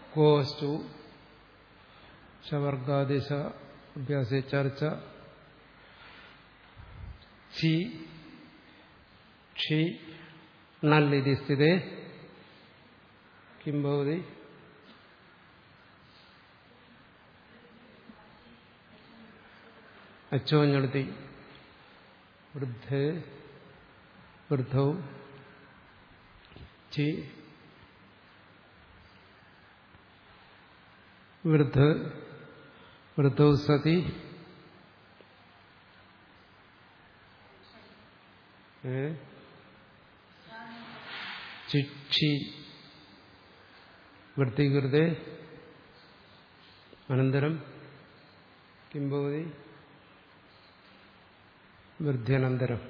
കോസ്റ്റു ശവർഗാദേശ അഭ്യാസ ചർച്ച ചി ക്ഷി ണൽ ഇതി സ്ഥിതേ കിം ഭവതി അച്ചോഞ്ഞെടുത്തി വൃദ്ധേ വൃദ്ധൗ ചി വൃദ്ധ വൃദ്ധൗ സതി ചിക്ഷി വൃത്തികൃതേ അനന്തരം കിം ഭവതി വൃദ്ധ്യനന്തരം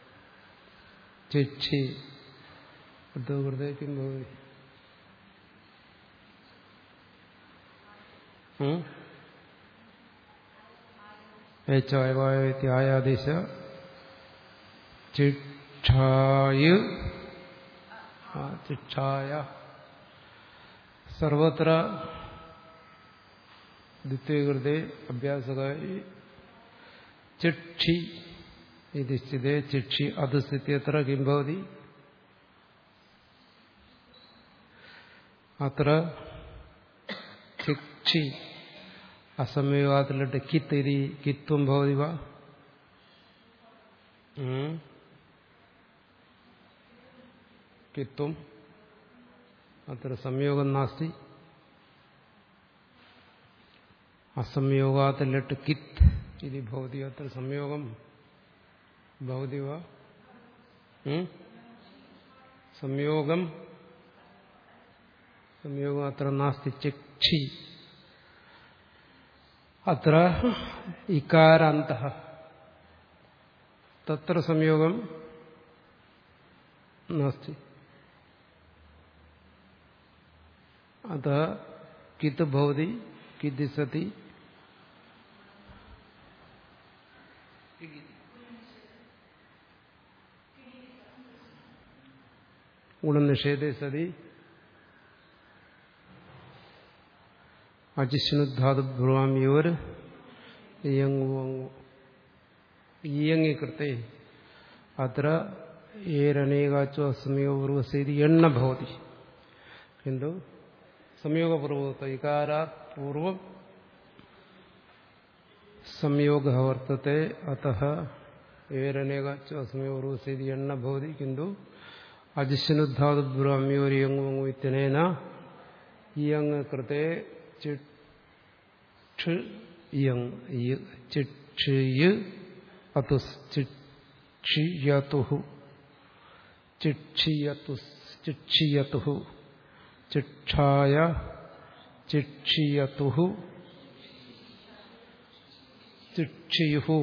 ചിക്ഷി വൃദ്ധകൃതേ കിം ഭവതി ഏച്ചായവായത്യായാദിശ ചിക്ഷായ ചിക്ഷായ സർവത്ര ദ്വിതീകൃതേ അഭ്യാസകാരി ചിക്ഷി ഇത് സ്ഥിതേ ചിക്ഷി അത് സ്ഥിത്യത്ര കിം ഭവതി അത്ര ചിക്ഷി അസംയോഗത്തിലിട്ട് കിത്തിരി കിത്വം ഭവതി വാ കിത്വം അത്ര സംയോഗം നാസ്തി അസംയോഗാത്തിലിട്ട് കിത്ത് ഇത് ഭവതി അത്ര സംയോഗം ഭവതി വാ സംയോഗം സംയോഗം അത്ര നാസ്തി ചിക്ഷി അത്ര ഇകാരാന്ത തത്ര സംയോഗം നാസ്തി അത കിത് ഭവതി കിത് സതി ഗുണനിഷേധേ സതി അജിഷ്ണുധാതു ഭ്രുവാമിയോർ ഇയങ്ങി കൃത്തെ അത്ര ഏരനേകാച്ചോ അസംയോഗപൂർവസേതി എണ്ണ ഭവതി കിന്തു സംയോഗപൂർവത്ത ഇകാരാത് പൂർവം സംയോഗ വർത്തത്തെ അത ഏരനേകാച്ചോ അസംയോഗപൂർവസേതി എണ്ണ ഭവതി കിന്തു അജിഷ്ണുധാതു ഭ്രുവാമിയോർ ഇയങ്ങു ഇത്യനേന ഇയങ് കൃത്തെ ചിക്ഷ് ചിക്ഷ് അതു ചിക്ഷിയതു ചിക്ഷിയതു ചിക്ഷിയതു ചിക്ഷായ ചിക്ഷിയതു ചിക്ഷിയു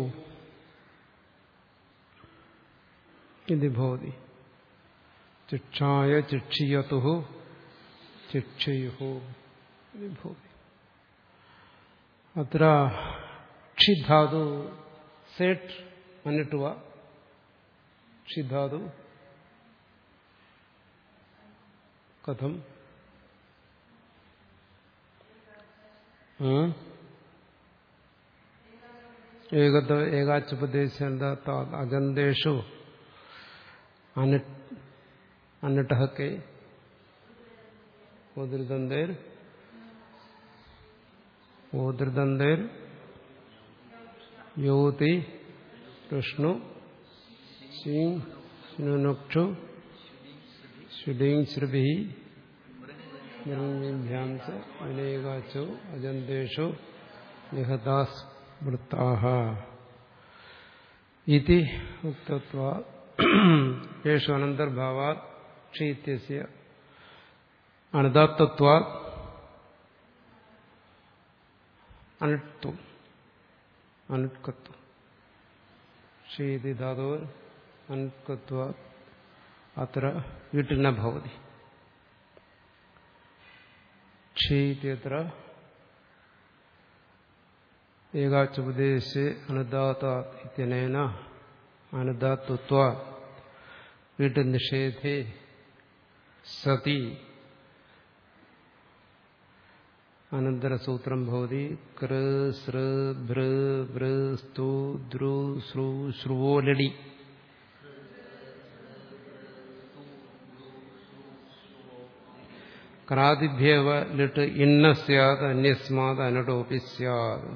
ഇത് ഭവതി ചിക്ഷായ ചിക്ഷിയതു ചിക്ഷയു ഇത് ഭവതി അത്ര ക്ഷിധാതു സേട്ട് മന്നിട്ടുവ ക്ഷിധാതു കഥം ഏകത ഏകാച്ചുപദേശ അജന്തേഷു അന്നിട്ടഹക്കെ ഓദൃതന്തേർ ഓദൃതന്തേർ യോതി കൃഷ്ണു ശിനുക്ഷു ശുഡിങ് ശ്രുഭി നിർമ്യാംസ വിനയകാച്ചോ അജന്തേഷു നിഹതാസ് വൃത്താഹ ഇതി ഉക്തത്വാ യേഷു അനന്തർഭാവാത് ക്ഷീത്യസ്യ അണുദാത്തത്വാ അണുത്വം അനുത്കത്വം ക്ഷീതി ധാതോ അനുത്കത്വ അത്ര വീട്ടിൽ ഭവതി ക്ഷീത്യത്ര ഏകാച്ചുപദേശേ അനുദാത്ത ഇത്യനേന അനുദാത്വ വീട്ടിൽ നിഷേധേ സതി അനന്തരസൂത്രം ഭവതി കൃ സൃ ഭൃ ഭൃ സ്തു ദ്രു ശ്രു ശ്രുവോലടി ക്രാതിഭ്യവ ലിട്ട് ഇന്ന സ്യാത് അന്യസ്മാത് അനടോപി സ്യാത്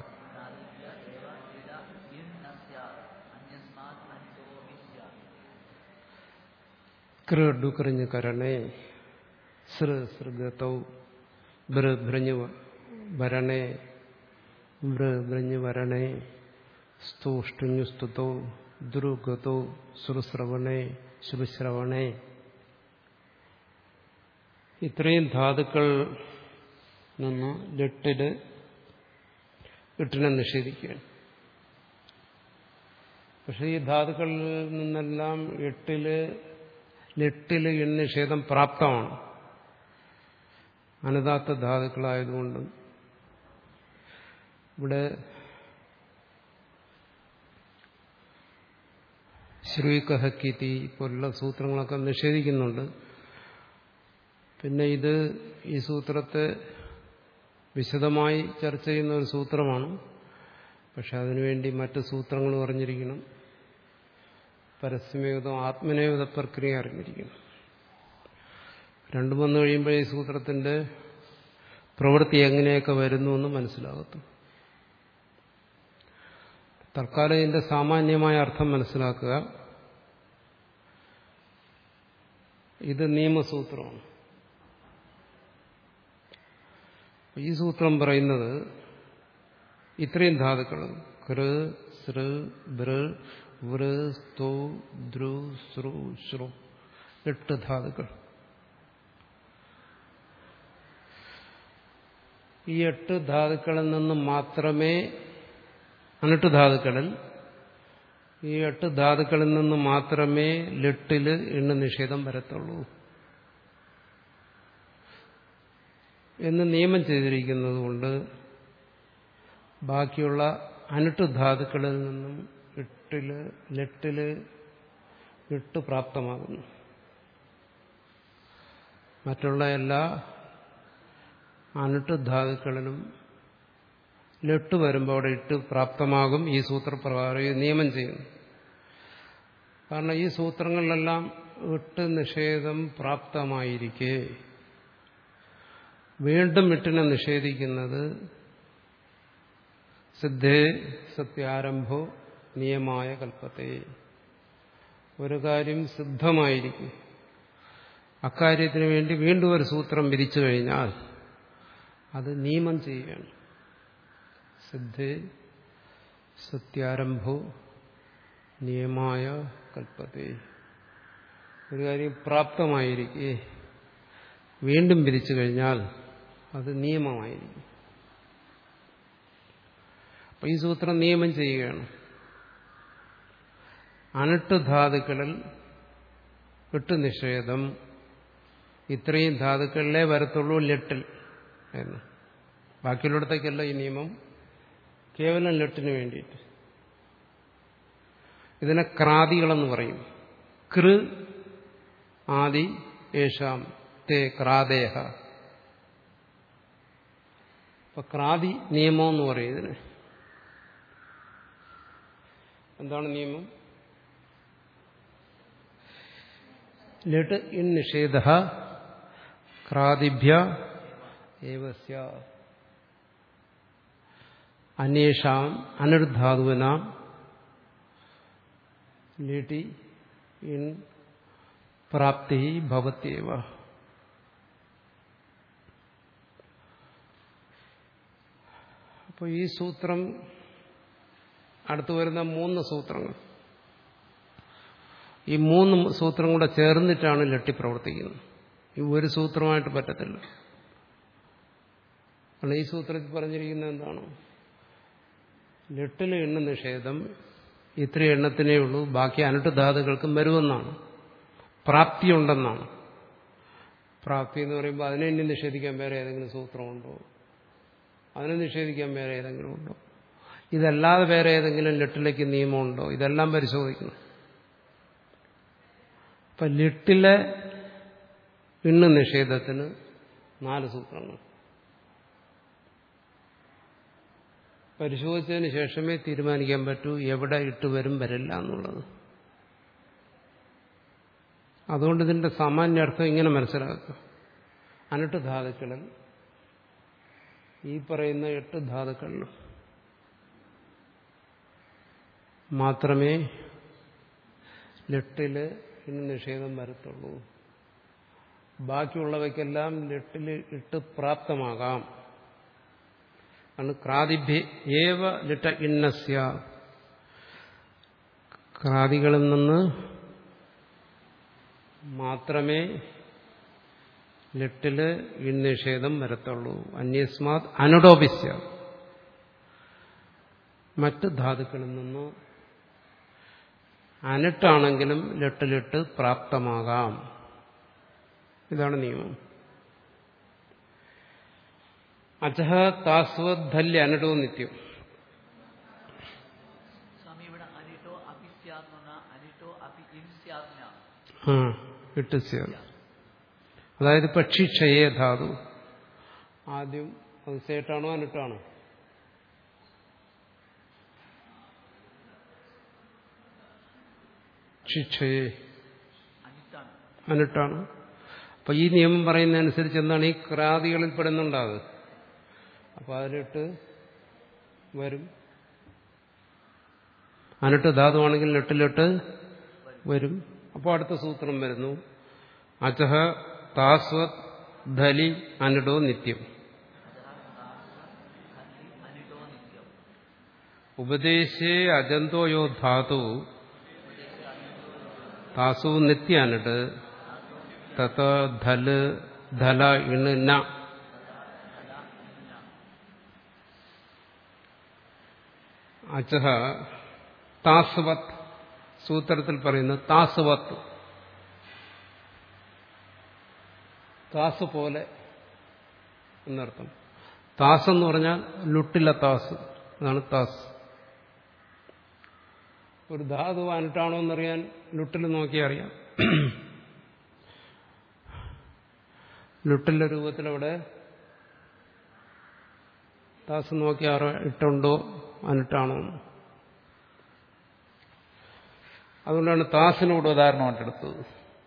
കൃഡുക്കറിഞ്ഞ് കരണേ സൃ സൃഗതൗ ഭൃ ഭ്രഞ്ഞു വരണേ വൃ ഭ്രഞ്ഞു വരണേ സ്തുഷ്ടുഞ്ഞു സ്തുതോ ദ്രുഗതോ ശ്രുശ്രവണേ ശ്രുശ്രവണേ ഇത്രയും ധാതുക്കൾ നിന്ന് ലെട്ടില് എട്ടിനെ നിഷേധിക്കുകയാണ് പക്ഷെ ഈ ധാതുക്കളിൽ നിന്നെല്ലാം എട്ടില് ലെട്ടില് നിഷേധം പ്രാപ്തമാണ് അനുദാത്ത ധാതുക്കളായതുകൊണ്ടും ഇവിടെ ശ്രീകഹക്കിതി പോലുള്ള സൂത്രങ്ങളൊക്കെ നിഷേധിക്കുന്നുണ്ട് പിന്നെ ഇത് ഈ സൂത്രത്തെ വിശദമായി ചർച്ച ചെയ്യുന്ന ഒരു സൂത്രമാണ് പക്ഷെ അതിനുവേണ്ടി മറ്റ് സൂത്രങ്ങൾ പറഞ്ഞിരിക്കണം പരസ്യമേതം ആത്മനേവത പ്രക്രിയ അറിഞ്ഞിരിക്കണം രണ്ടും വന്നു കഴിയുമ്പോൾ ഈ സൂത്രത്തിന്റെ പ്രവൃത്തി എങ്ങനെയൊക്കെ വരുന്നു എന്ന് മനസ്സിലാകത്തും തൽക്കാലം ഇതിന്റെ സാമാന്യമായ അർത്ഥം മനസ്സിലാക്കുക ഇത് നിയമസൂത്രമാണ് ഈ സൂത്രം പറയുന്നത് ഇത്രയും ധാതുക്കൾ കൃ സൃ ബൃ വൃ സ്തു ദ്രു ശ്രു ശ്രു എട്ട് ധാതുക്കൾ ഈ എട്ട് ധാതുക്കളിൽ നിന്ന് മാത്രമേ അനെട്ട് ധാതുക്കളിൽ ഈ എട്ട് ധാതുക്കളിൽ നിന്ന് മാത്രമേ ലിട്ടില് എണ്ണ നിഷേധം വരത്തുള്ളൂ എന്ന് നിയമം ചെയ്തിരിക്കുന്നത് കൊണ്ട് ബാക്കിയുള്ള അനിട്ട് ധാതുക്കളിൽ നിന്നും എട്ടില് ലെട്ടില് എട്ട് പ്രാപ്തമാകുന്നു മറ്റുള്ള എല്ലാ അനിട്ട് ധാതുക്കളിലും ലെട്ട് വരുമ്പോൾ അവിടെ ഇട്ട് പ്രാപ്തമാകും ഈ സൂത്രപ്രകാരം ഈ നിയമം ചെയ്യുന്നു കാരണം ഈ സൂത്രങ്ങളിലെല്ലാം ഇട്ട് നിഷേധം പ്രാപ്തമായിരിക്കെ വീണ്ടും ഇട്ടിനെ നിഷേധിക്കുന്നത് സിദ്ധേ സത്യാരംഭോ നിയമായ കൽപ്പത്തെ ഒരു കാര്യം സിദ്ധമായിരിക്കും അക്കാര്യത്തിന് വേണ്ടി വീണ്ടും ഒരു സൂത്രം വിരിച്ചു കഴിഞ്ഞാൽ അത് നിയമം ചെയ്യുകയാണ് സിദ്ധേ സത്യാരംഭോ നിയമായ കൽപ്പത്തെ ഒരു കാര്യം പ്രാപ്തമായിരിക്കെ വീണ്ടും വിരിച്ചു കഴിഞ്ഞാൽ അത് നിയമമായിരിക്കും അപ്പൊ ഈ സൂത്രം നിയമം ചെയ്യുകയാണ് അനട്ട് ധാതുക്കളിൽ എട്ട് നിഷേധം ഇത്രയും ധാതുക്കളിലേ വരത്തുള്ളൂ ലെട്ടിൽ എന്ന് ബാക്കിയുള്ളിടത്തേക്കല്ല ഈ നിയമം കേവലം ലെട്ടിന് വേണ്ടിയിട്ട് ഇതിനെ ക്രാതികളെന്ന് പറയും കൃ ആദി യേശാം തേ ക്രാദേഹ അപ്പൊ ക്രാതി നിയമം എന്ന് പറയും ഇതിന് എന്താണ് നിയമം ലട്ട് ഇൻ നിഷേധ ക്രാതിഭ്യ ഏവസ്യ അന്വേഷാം അനിർധാതുവന ലിട്ടി ഇൻ പ്രാപ്തി ഭവത്യവ അപ്പോൾ ഈ സൂത്രം അടുത്തു വരുന്ന മൂന്ന് സൂത്രങ്ങൾ ഈ മൂന്ന് സൂത്രം കൂടെ ചേർന്നിട്ടാണ് ലട്ടി പ്രവർത്തിക്കുന്നത് ഈ ഒരു സൂത്രമായിട്ട് പറ്റത്തില്ല കാരണം ഈ സൂത്രത്തിൽ പറഞ്ഞിരിക്കുന്നത് എന്താണ് ലെട്ടിലെ എണ്ണ നിഷേധം ഇത്ര എണ്ണത്തിനേ ഉള്ളൂ ബാക്കി അനട്ട് ധാതുക്കൾക്കും വരുമെന്നാണ് പ്രാപ്തിയുണ്ടെന്നാണ് പ്രാപ്തി എന്ന് പറയുമ്പോൾ അതിനെ ഇനി നിഷേധിക്കാൻ വേറെ ഏതെങ്കിലും സൂത്രമുണ്ടോ അതിനെ നിഷേധിക്കാൻ വേറെ ഏതെങ്കിലും ഉണ്ടോ ഇതല്ലാതെ വേറെ ഏതെങ്കിലും ലെട്ടിലേക്ക് നിയമമുണ്ടോ ഇതെല്ലാം പരിശോധിക്കണം അപ്പൊ ലിട്ടിലെ ഇണ്ണ് നിഷേധത്തിന് നാല് സൂത്രങ്ങൾ പരിശോധിച്ചതിന് ശേഷമേ തീരുമാനിക്കാൻ പറ്റൂ എവിടെ ഇട്ട് വരും വരില്ല എന്നുള്ളത് അതുകൊണ്ട് ഇതിന്റെ സാമാന്യാർത്ഥം ഇങ്ങനെ മനസ്സിലാക്കുക അനട്ട് ധാതുക്കളിൽ ഈ പറയുന്ന എട്ട് ധാതുക്കളിലും മാത്രമേ ലെട്ടില് ഇന്ന് നിഷേധം വരത്തുള്ളൂ ബാക്കിയുള്ളവയ്ക്കെല്ലാം ലെട്ടിൽ ഇട്ട് പ്രാപ്തമാകാം ആണ് ക്രാതിഭ്യ ഏവ ലിട്ട ഇന്നസ്യ ക്രാതികളിൽ നിന്ന് മാത്രമേ ലിട്ടില് ഇന്നിഷേധം വരത്തുള്ളൂ അന്യസ്മാത് അനുഡോപിസ്യ മറ്റ് ധാതുക്കളിൽ നിന്ന് അനിട്ടാണെങ്കിലും ലിട്ടിലിട്ട് പ്രാപ്തമാകാം ഇതാണ് നിയമം അജഹ താസ്വദ്ധല്യ അനടോ നിത്യം സ്വാമി ഇവിടെ അനിട്ടോ അപി സ്യാത് എന്ന് പറഞ്ഞാൽ അനിട്ടോ അപി ഇൻ സ്യാത്ന ആ ഇട്ട് സ്യാത് അതായത് പക്ഷിക്ഷയേ ധാതു ആദ്യം അത് സേട്ടാണോ അനിട്ടാണോ ക്ഷിക്ഷയേ അനിത്താണ് അനിട്ടാണ് അപ്പൊ ഈ നിയമം പറയുന്നതനുസരിച്ച് എന്താണ് ഈ ക്രാതികളിൽ പെടുന്നുണ്ടാത് അപ്പൊ അതിലിട്ട് വരും അനിട്ട് ധാതുവാണെങ്കിൽ നെട്ടിലിട്ട് വരും അപ്പോൾ അടുത്ത സൂത്രം വരുന്നു അചഹ താസ്വത് ധലി അനിടോ നിത്യം അനിട്ടോ നിത്യം ഉപദേശേ അജന്തോയോ ധാതു താസു നിത്യ അനിട്ട് തത ധല് ധല ഇണ് ന അച്ചഹ താസുവത് സൂത്രത്തിൽ പറയുന്നു താസുവത്ത് താസ് പോലെ എന്നർത്ഥം താസ് എന്ന് പറഞ്ഞാൽ ലുട്ടില്ല താസ് അതാണ് താസ് ഒരു ധാതു അനിട്ടാണോ എന്നറിയാൻ ലുട്ടിൽ നോക്കിയാൽ അറിയാം ലുട്ടിന്റെ രൂപത്തിൽ അവിടെ താസ് നോക്കി അറ ഇട്ടുണ്ടോ അനിട്ടാണോ എന്ന്. അതുകൊണ്ടാണ് താസിനോട് ഉദാഹരണമായിട്ട് എടുത്തത്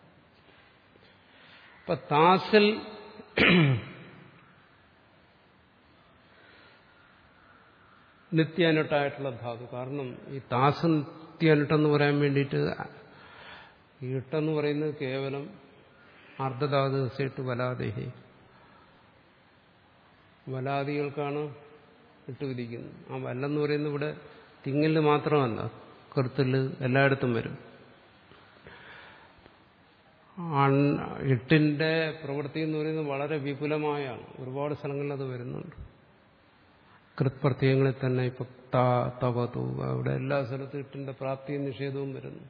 അപ്പൊ താസിൽ നിത്യാനിട്ടായിട്ടുള്ള ധാതു കാരണം ഈ താസ് നിത്യാനിട്ടെന്ന് പറയാൻ വേണ്ടിയിട്ട് ഈ ഇട്ടെന്ന് പറയുന്നത് കേവലം അർദ്ധധാതു സെട്ട് വലാദേഹി വലാദികൾക്കാണ് ഇട്ട് വിധിക്കുന്നത് ആ വല്ലെന്ന് പറയുന്നത് ഇവിടെ തിങ്ങല് മാത്രമല്ല കൃത്തില് എല്ലായിടത്തും വരും അൺ- ഇട്ടിന്റെ പ്രവൃത്തി എന്ന് പറയുന്നത് വളരെ വിപുലമായാണ് ഒരുപാട് സ്ഥലങ്ങളിൽ അത് വരുന്നുണ്ട് കൃത്പ്രത്യയങ്ങളിൽ തന്നെ ഇപ്പൊ താ തവ തൂവ അവിടെ എല്ലാ സ്ഥലത്തും ഇട്ടിന്റെ പ്രാപ്തിയും നിഷേധവും വരുന്നു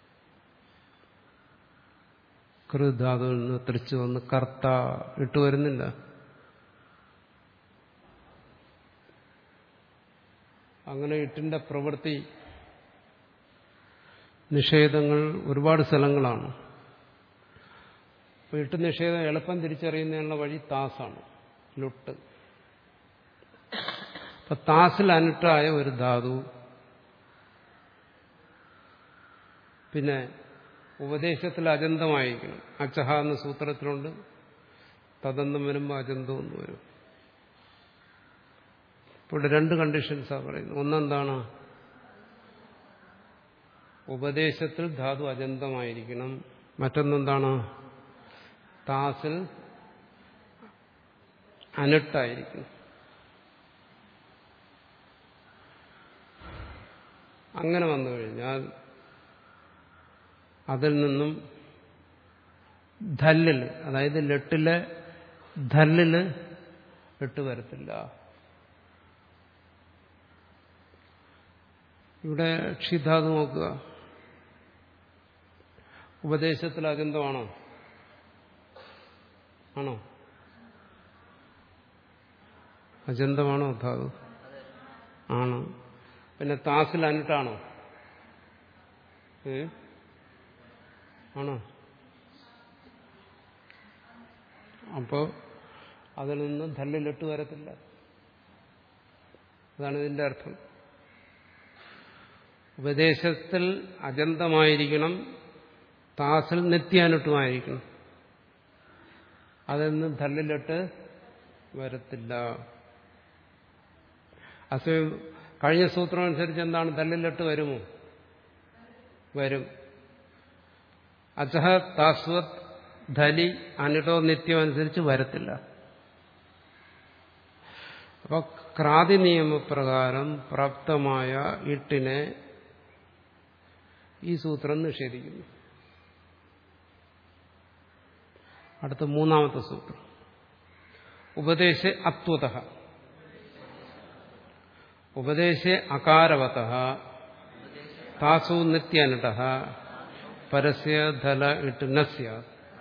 കൃധാതുവിൽ നിന്ന് തിരിച്ചു വന്ന് കർത്ത ഇട്ട് വരുന്നില്ല അങ്ങനെ ഇട്ടിന്റെ പ്രവൃത്തി നിഷേധങ്ങൾ ഒരുപാട് സ്ഥലങ്ങളാണ് അപ്പൊ ഇട്ട് നിഷേധം എളുപ്പം തിരിച്ചറിയുന്നതിനുള്ള വഴി താസാണ് ലുട്ട് അപ്പൊ താസിൽ അനിട്ടായ ഒരു ധാതു പിന്നെ ഉപദേശത്തിൽ അജന്തമായിരിക്കണം അച്ചഹ എന്ന സൂത്രത്തിലുണ്ട് തദന്തം വരുമ്പോൾ അജന്തം എന്ന് വരും ഇപ്പോൾ ഇവിടെ രണ്ട് കണ്ടീഷൻസാണ് പറയുന്നത് ഒന്നെന്താണ് ഉപദേശത്തിൽ ധാതു അജന്തമായിരിക്കണം മറ്റൊന്നെന്താണ് താസിൽ അനിട്ടായിരിക്കണം അങ്ങനെ വന്നു കഴിഞ്ഞാൽ അതിൽ നിന്നും ധല്ലില് അതായത് ലെട്ടിലെ ധല്ലില് എട്ട് വരത്തില്ല ഇവിടെ ക്ഷിധാതു നോക്കുക ഉപദേശത്തിൽ അജന്തമാണോ ആണോ അജന്തമാണോ ധാതു ആണ് പിന്നെ താസിൽ അനിട്ടാണോ ഏ ആണോ അപ്പോ അതിൽ നിന്ന് ധല്ലിലിട്ട് വരത്തില്ല അതാണ് ഇതിന്റെ അർത്ഥം ഉപദേശത്തിൽ അജന്തമായിരിക്കണം താസിൽ നിത്യാനുട്ടുമായിരിക്കണം അതൊന്നും തള്ളിലിട്ട് വരത്തില്ല അസമയം കഴിഞ്ഞ സൂത്രം അനുസരിച്ച് എന്താണ് തള്ളിലിട്ട് വരുമോ വരും അച്ചഹ താസ്വത് ധലി അനിടോ നിത്യം അനുസരിച്ച് വരത്തില്ല അപ്പോൾ ക്രാതി നിയമപ്രകാരം പ്രാപ്തമായ ഇട്ടിനെ ഈ സൂത്രം നിഷേധിക്കുന്നു അടുത്ത മൂന്നാമത്തെ സൂത്രം ഉപദേശ അത്വത ഉപദേശ അകാരവത താസു നിത്യനട പരസ്യ ധല ഇട്ട് നസ്യ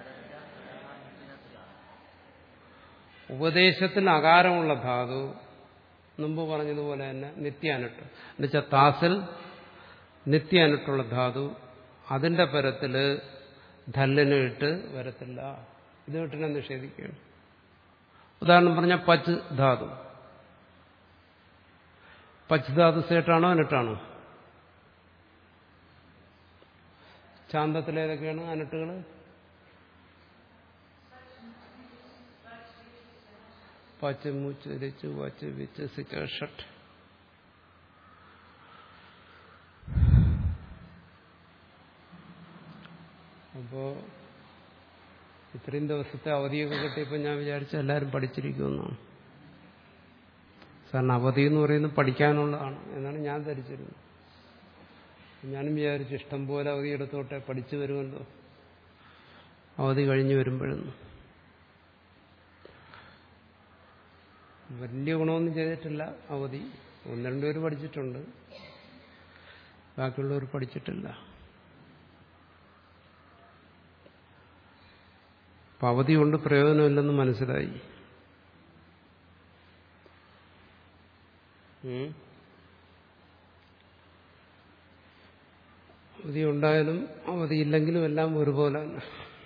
ഉപദേശത്തിൽ അകാരമുള്ള ധാതു മുമ്പ് പറഞ്ഞതുപോലെ തന്നെ നിത്യാനിട്ട് എന്നുവെച്ചാൽ താസിൽ നിത്യാനിട്ടുള്ള ധാതു അതിന്റെ പരത്തില് ധല്ലിന് ഇട്ട് വരത്തില്ല ഇത് ഇട്ടിനെ നിഷേധിക്കുകയാണ് ഉദാഹരണം പറഞ്ഞാൽ പച്ച് ധാതു പച്ച് ധാതു സേട്ടാണോ അനിട്ടാണോ ശാന്തത്തിലേതൊക്കെയാണ് അനിട്ടുകൾ പച്ച് മൂച്ച് രച്ച് വച്ച് വിച്ച് സിച്ച് ഷട്ട് അപ്പോ ഇത്രയും ദിവസത്തെ അവധിയൊക്കെ കിട്ടിയപ്പോൾ ഞാൻ വിചാരിച്ച എല്ലാവരും പഠിച്ചിരിക്കുമെന്നാണ് സാറിന് അവധി എന്ന് പറയുന്നത് പഠിക്കാനുള്ളതാണ് എന്നാണ് ഞാൻ ധരിച്ചിരുന്നത് ഞാനും വിചാരിച്ചു ഇഷ്ടം പോലെ അവധി എടുത്തോട്ടെ പഠിച്ചു വരുമല്ലോ അവധി കഴിഞ്ഞു വരുമ്പോഴൊന്നും വലിയ ഗുണമൊന്നും ചെയ്തിട്ടില്ല അവധി ഒന്ന് രണ്ടുപേര് പഠിച്ചിട്ടുണ്ട് ബാക്കിയുള്ളവർ പഠിച്ചിട്ടില്ല അപ്പം അവധി കൊണ്ട് പ്രയോജനമില്ലെന്ന് മനസ്സിലായി ഉം. അവധി ഉണ്ടായാലും അവധി ഇല്ലെങ്കിലും എല്ലാം ഒരുപോലെ തന്നെ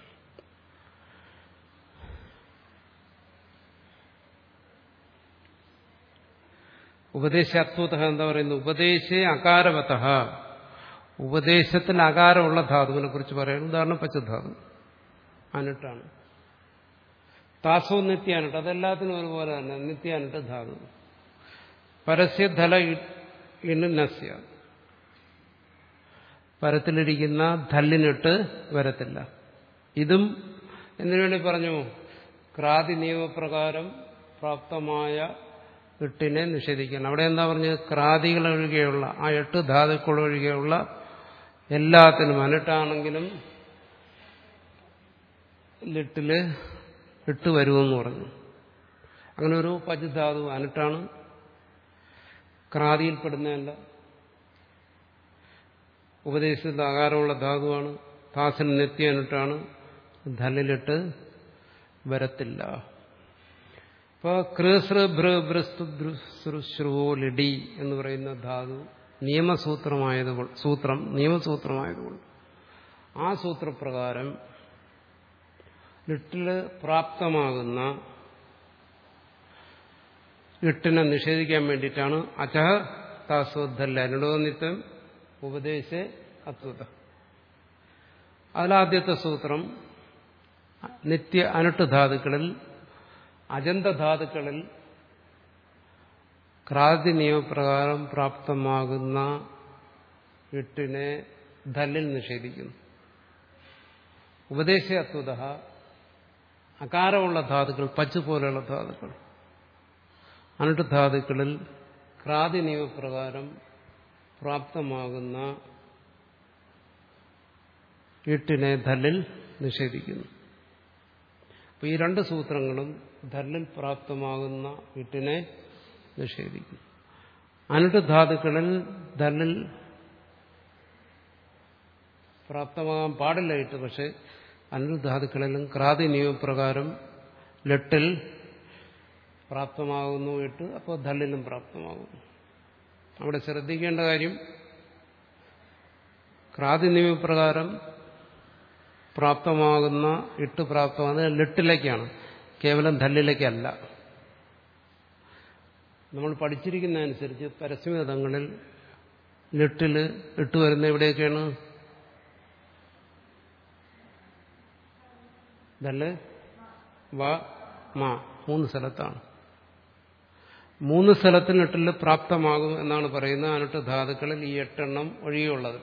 ഉപദേശാത്വത എന്താ പറയുന്നത് ഉപദേശേ അകാരവത ഉപദേശത്തിൽ അകാരമുള്ള ധാതുവിനെ കുറിച്ച് പറയുന്നത് ഉദാഹരണം പച്ചധാതു അനിട്ടാണ് താസോ നിത്യാനിട്ട് അതെല്ലാത്തിനും ഒരുപോലെ തന്നെ നിത്യാനിട്ട് ധാതു പരസ്യ ധല ഇണ് നസ്യ പരത്തിലിരിക്കുന്ന ധല്ലിനിട്ട് വരത്തില്ല ഇതും എന്തിനു വേണ്ടി പറഞ്ഞു ക്രാതി നിയമപ്രകാരം പ്രാപ്തമായ എട്ടിനെ നിഷേധിക്കണം അവിടെ എന്താ പറഞ്ഞത് ക്രാതികൾ ഒഴികെയുള്ള ആ എട്ട് ധാതുക്കൾ ഒഴികെയുള്ള എല്ലാത്തിനും അനിട്ടാണെങ്കിലും ലിട്ടില് ഇട്ട് വരുമെന്ന് പറഞ്ഞു അങ്ങനെ ഒരു പഞ്ചധാതു അനിട്ടാണ് ക്രാതിയിൽപ്പെടുന്നതല്ല ഉപദേശത്തിൽ ആകാരമുള്ള ധാതുവാണ് താസിന് നെത്തി അനിട്ടാണ് ധല്ലിലിട്ട് വരത്തില്ല ഇപ്പോൾ കൃസൃ ഭൃ ഭ്രസ്തു ശ്രുവോ ലിഡി എന്ന് പറയുന്ന ധാതു നിയമസൂത്രമായതുകൊണ്ട് സൂത്രം നിയമസൂത്രമായതുകൊണ്ട് ആ സൂത്രപ്രകാരം ലിട്ടില് പ്രാപ്തമാകുന്ന ലിട്ടിനെ നിഷേധിക്കാൻ വേണ്ടിയിട്ടാണ് അചഹ താസോദ്ധല്ല അനുടോനിത്യം ഉപദേശ അത്വത അതിലാദ്യത്തെ സൂത്രം നിത്യ അനുട്ട് ധാതുക്കളിൽ അജന്തധാതുക്കളിൽ ക്രാതി നിയമപ്രകാരം പ്രാപ്തമാകുന്ന എട്ടിനെ ധല്ലിൽ നിഷേധിക്കുന്നു ഉപദേശ അത്വത അകാരമുള്ള ധാതുക്കൾ പച്ചു പോലെയുള്ള ധാതുക്കൾ അനട്ട് ധാതുക്കളിൽ ക്രാതി നിയമപ്രകാരം പ്രാപ്തമാകുന്ന എട്ടിനെ ധല്ലിൽ നിഷേധിക്കുന്നു അപ്പൊ ഈ രണ്ട് സൂത്രങ്ങളും ധല്ലിൽ പ്രാപ്തമാകുന്ന ഇട്ടിനെ നിഷേധിക്കുന്നു അനട്ട് ധാതുക്കളിൽ ധല്ലിൽ പ്രാപ്തമാകാൻ പാടില്ല ഇട്ട് പക്ഷെ അനട്ട് ധാതുക്കളിലും ക്രാതി നിയമപ്രകാരം ലെട്ടിൽ പ്രാപ്തമാകുന്നു ഇട്ട് അപ്പോൾ ധല്ലിലും പ്രാപ്തമാകുന്നു അവിടെ ശ്രദ്ധിക്കേണ്ട കാര്യം ക്രാതി നിയമപ്രകാരം പ്രാപ്തമാകുന്ന ഇട്ട് പ്രാപ്തമാകുന്നത് ലിട്ടിലേക്കാണ് കേവലം ധല്ലിലേക്കല്ല നമ്മൾ പഠിച്ചിരിക്കുന്നതനുസരിച്ച് പരസ്യതങ്ങളിൽ ലിട്ടില് ഇട്ട് വരുന്ന എവിടെയൊക്കെയാണ് ദല് വ മ മൂന്ന് സ്ഥലത്താണ് മൂന്ന് സ്ഥലത്തിന് എട്ടില് പ്രാപ്തമാകും എന്നാണ് പറയുന്നത് അനട്ട് ധാതുക്കളിൽ ഈ എട്ടെണ്ണം ഒഴികെയുള്ളത്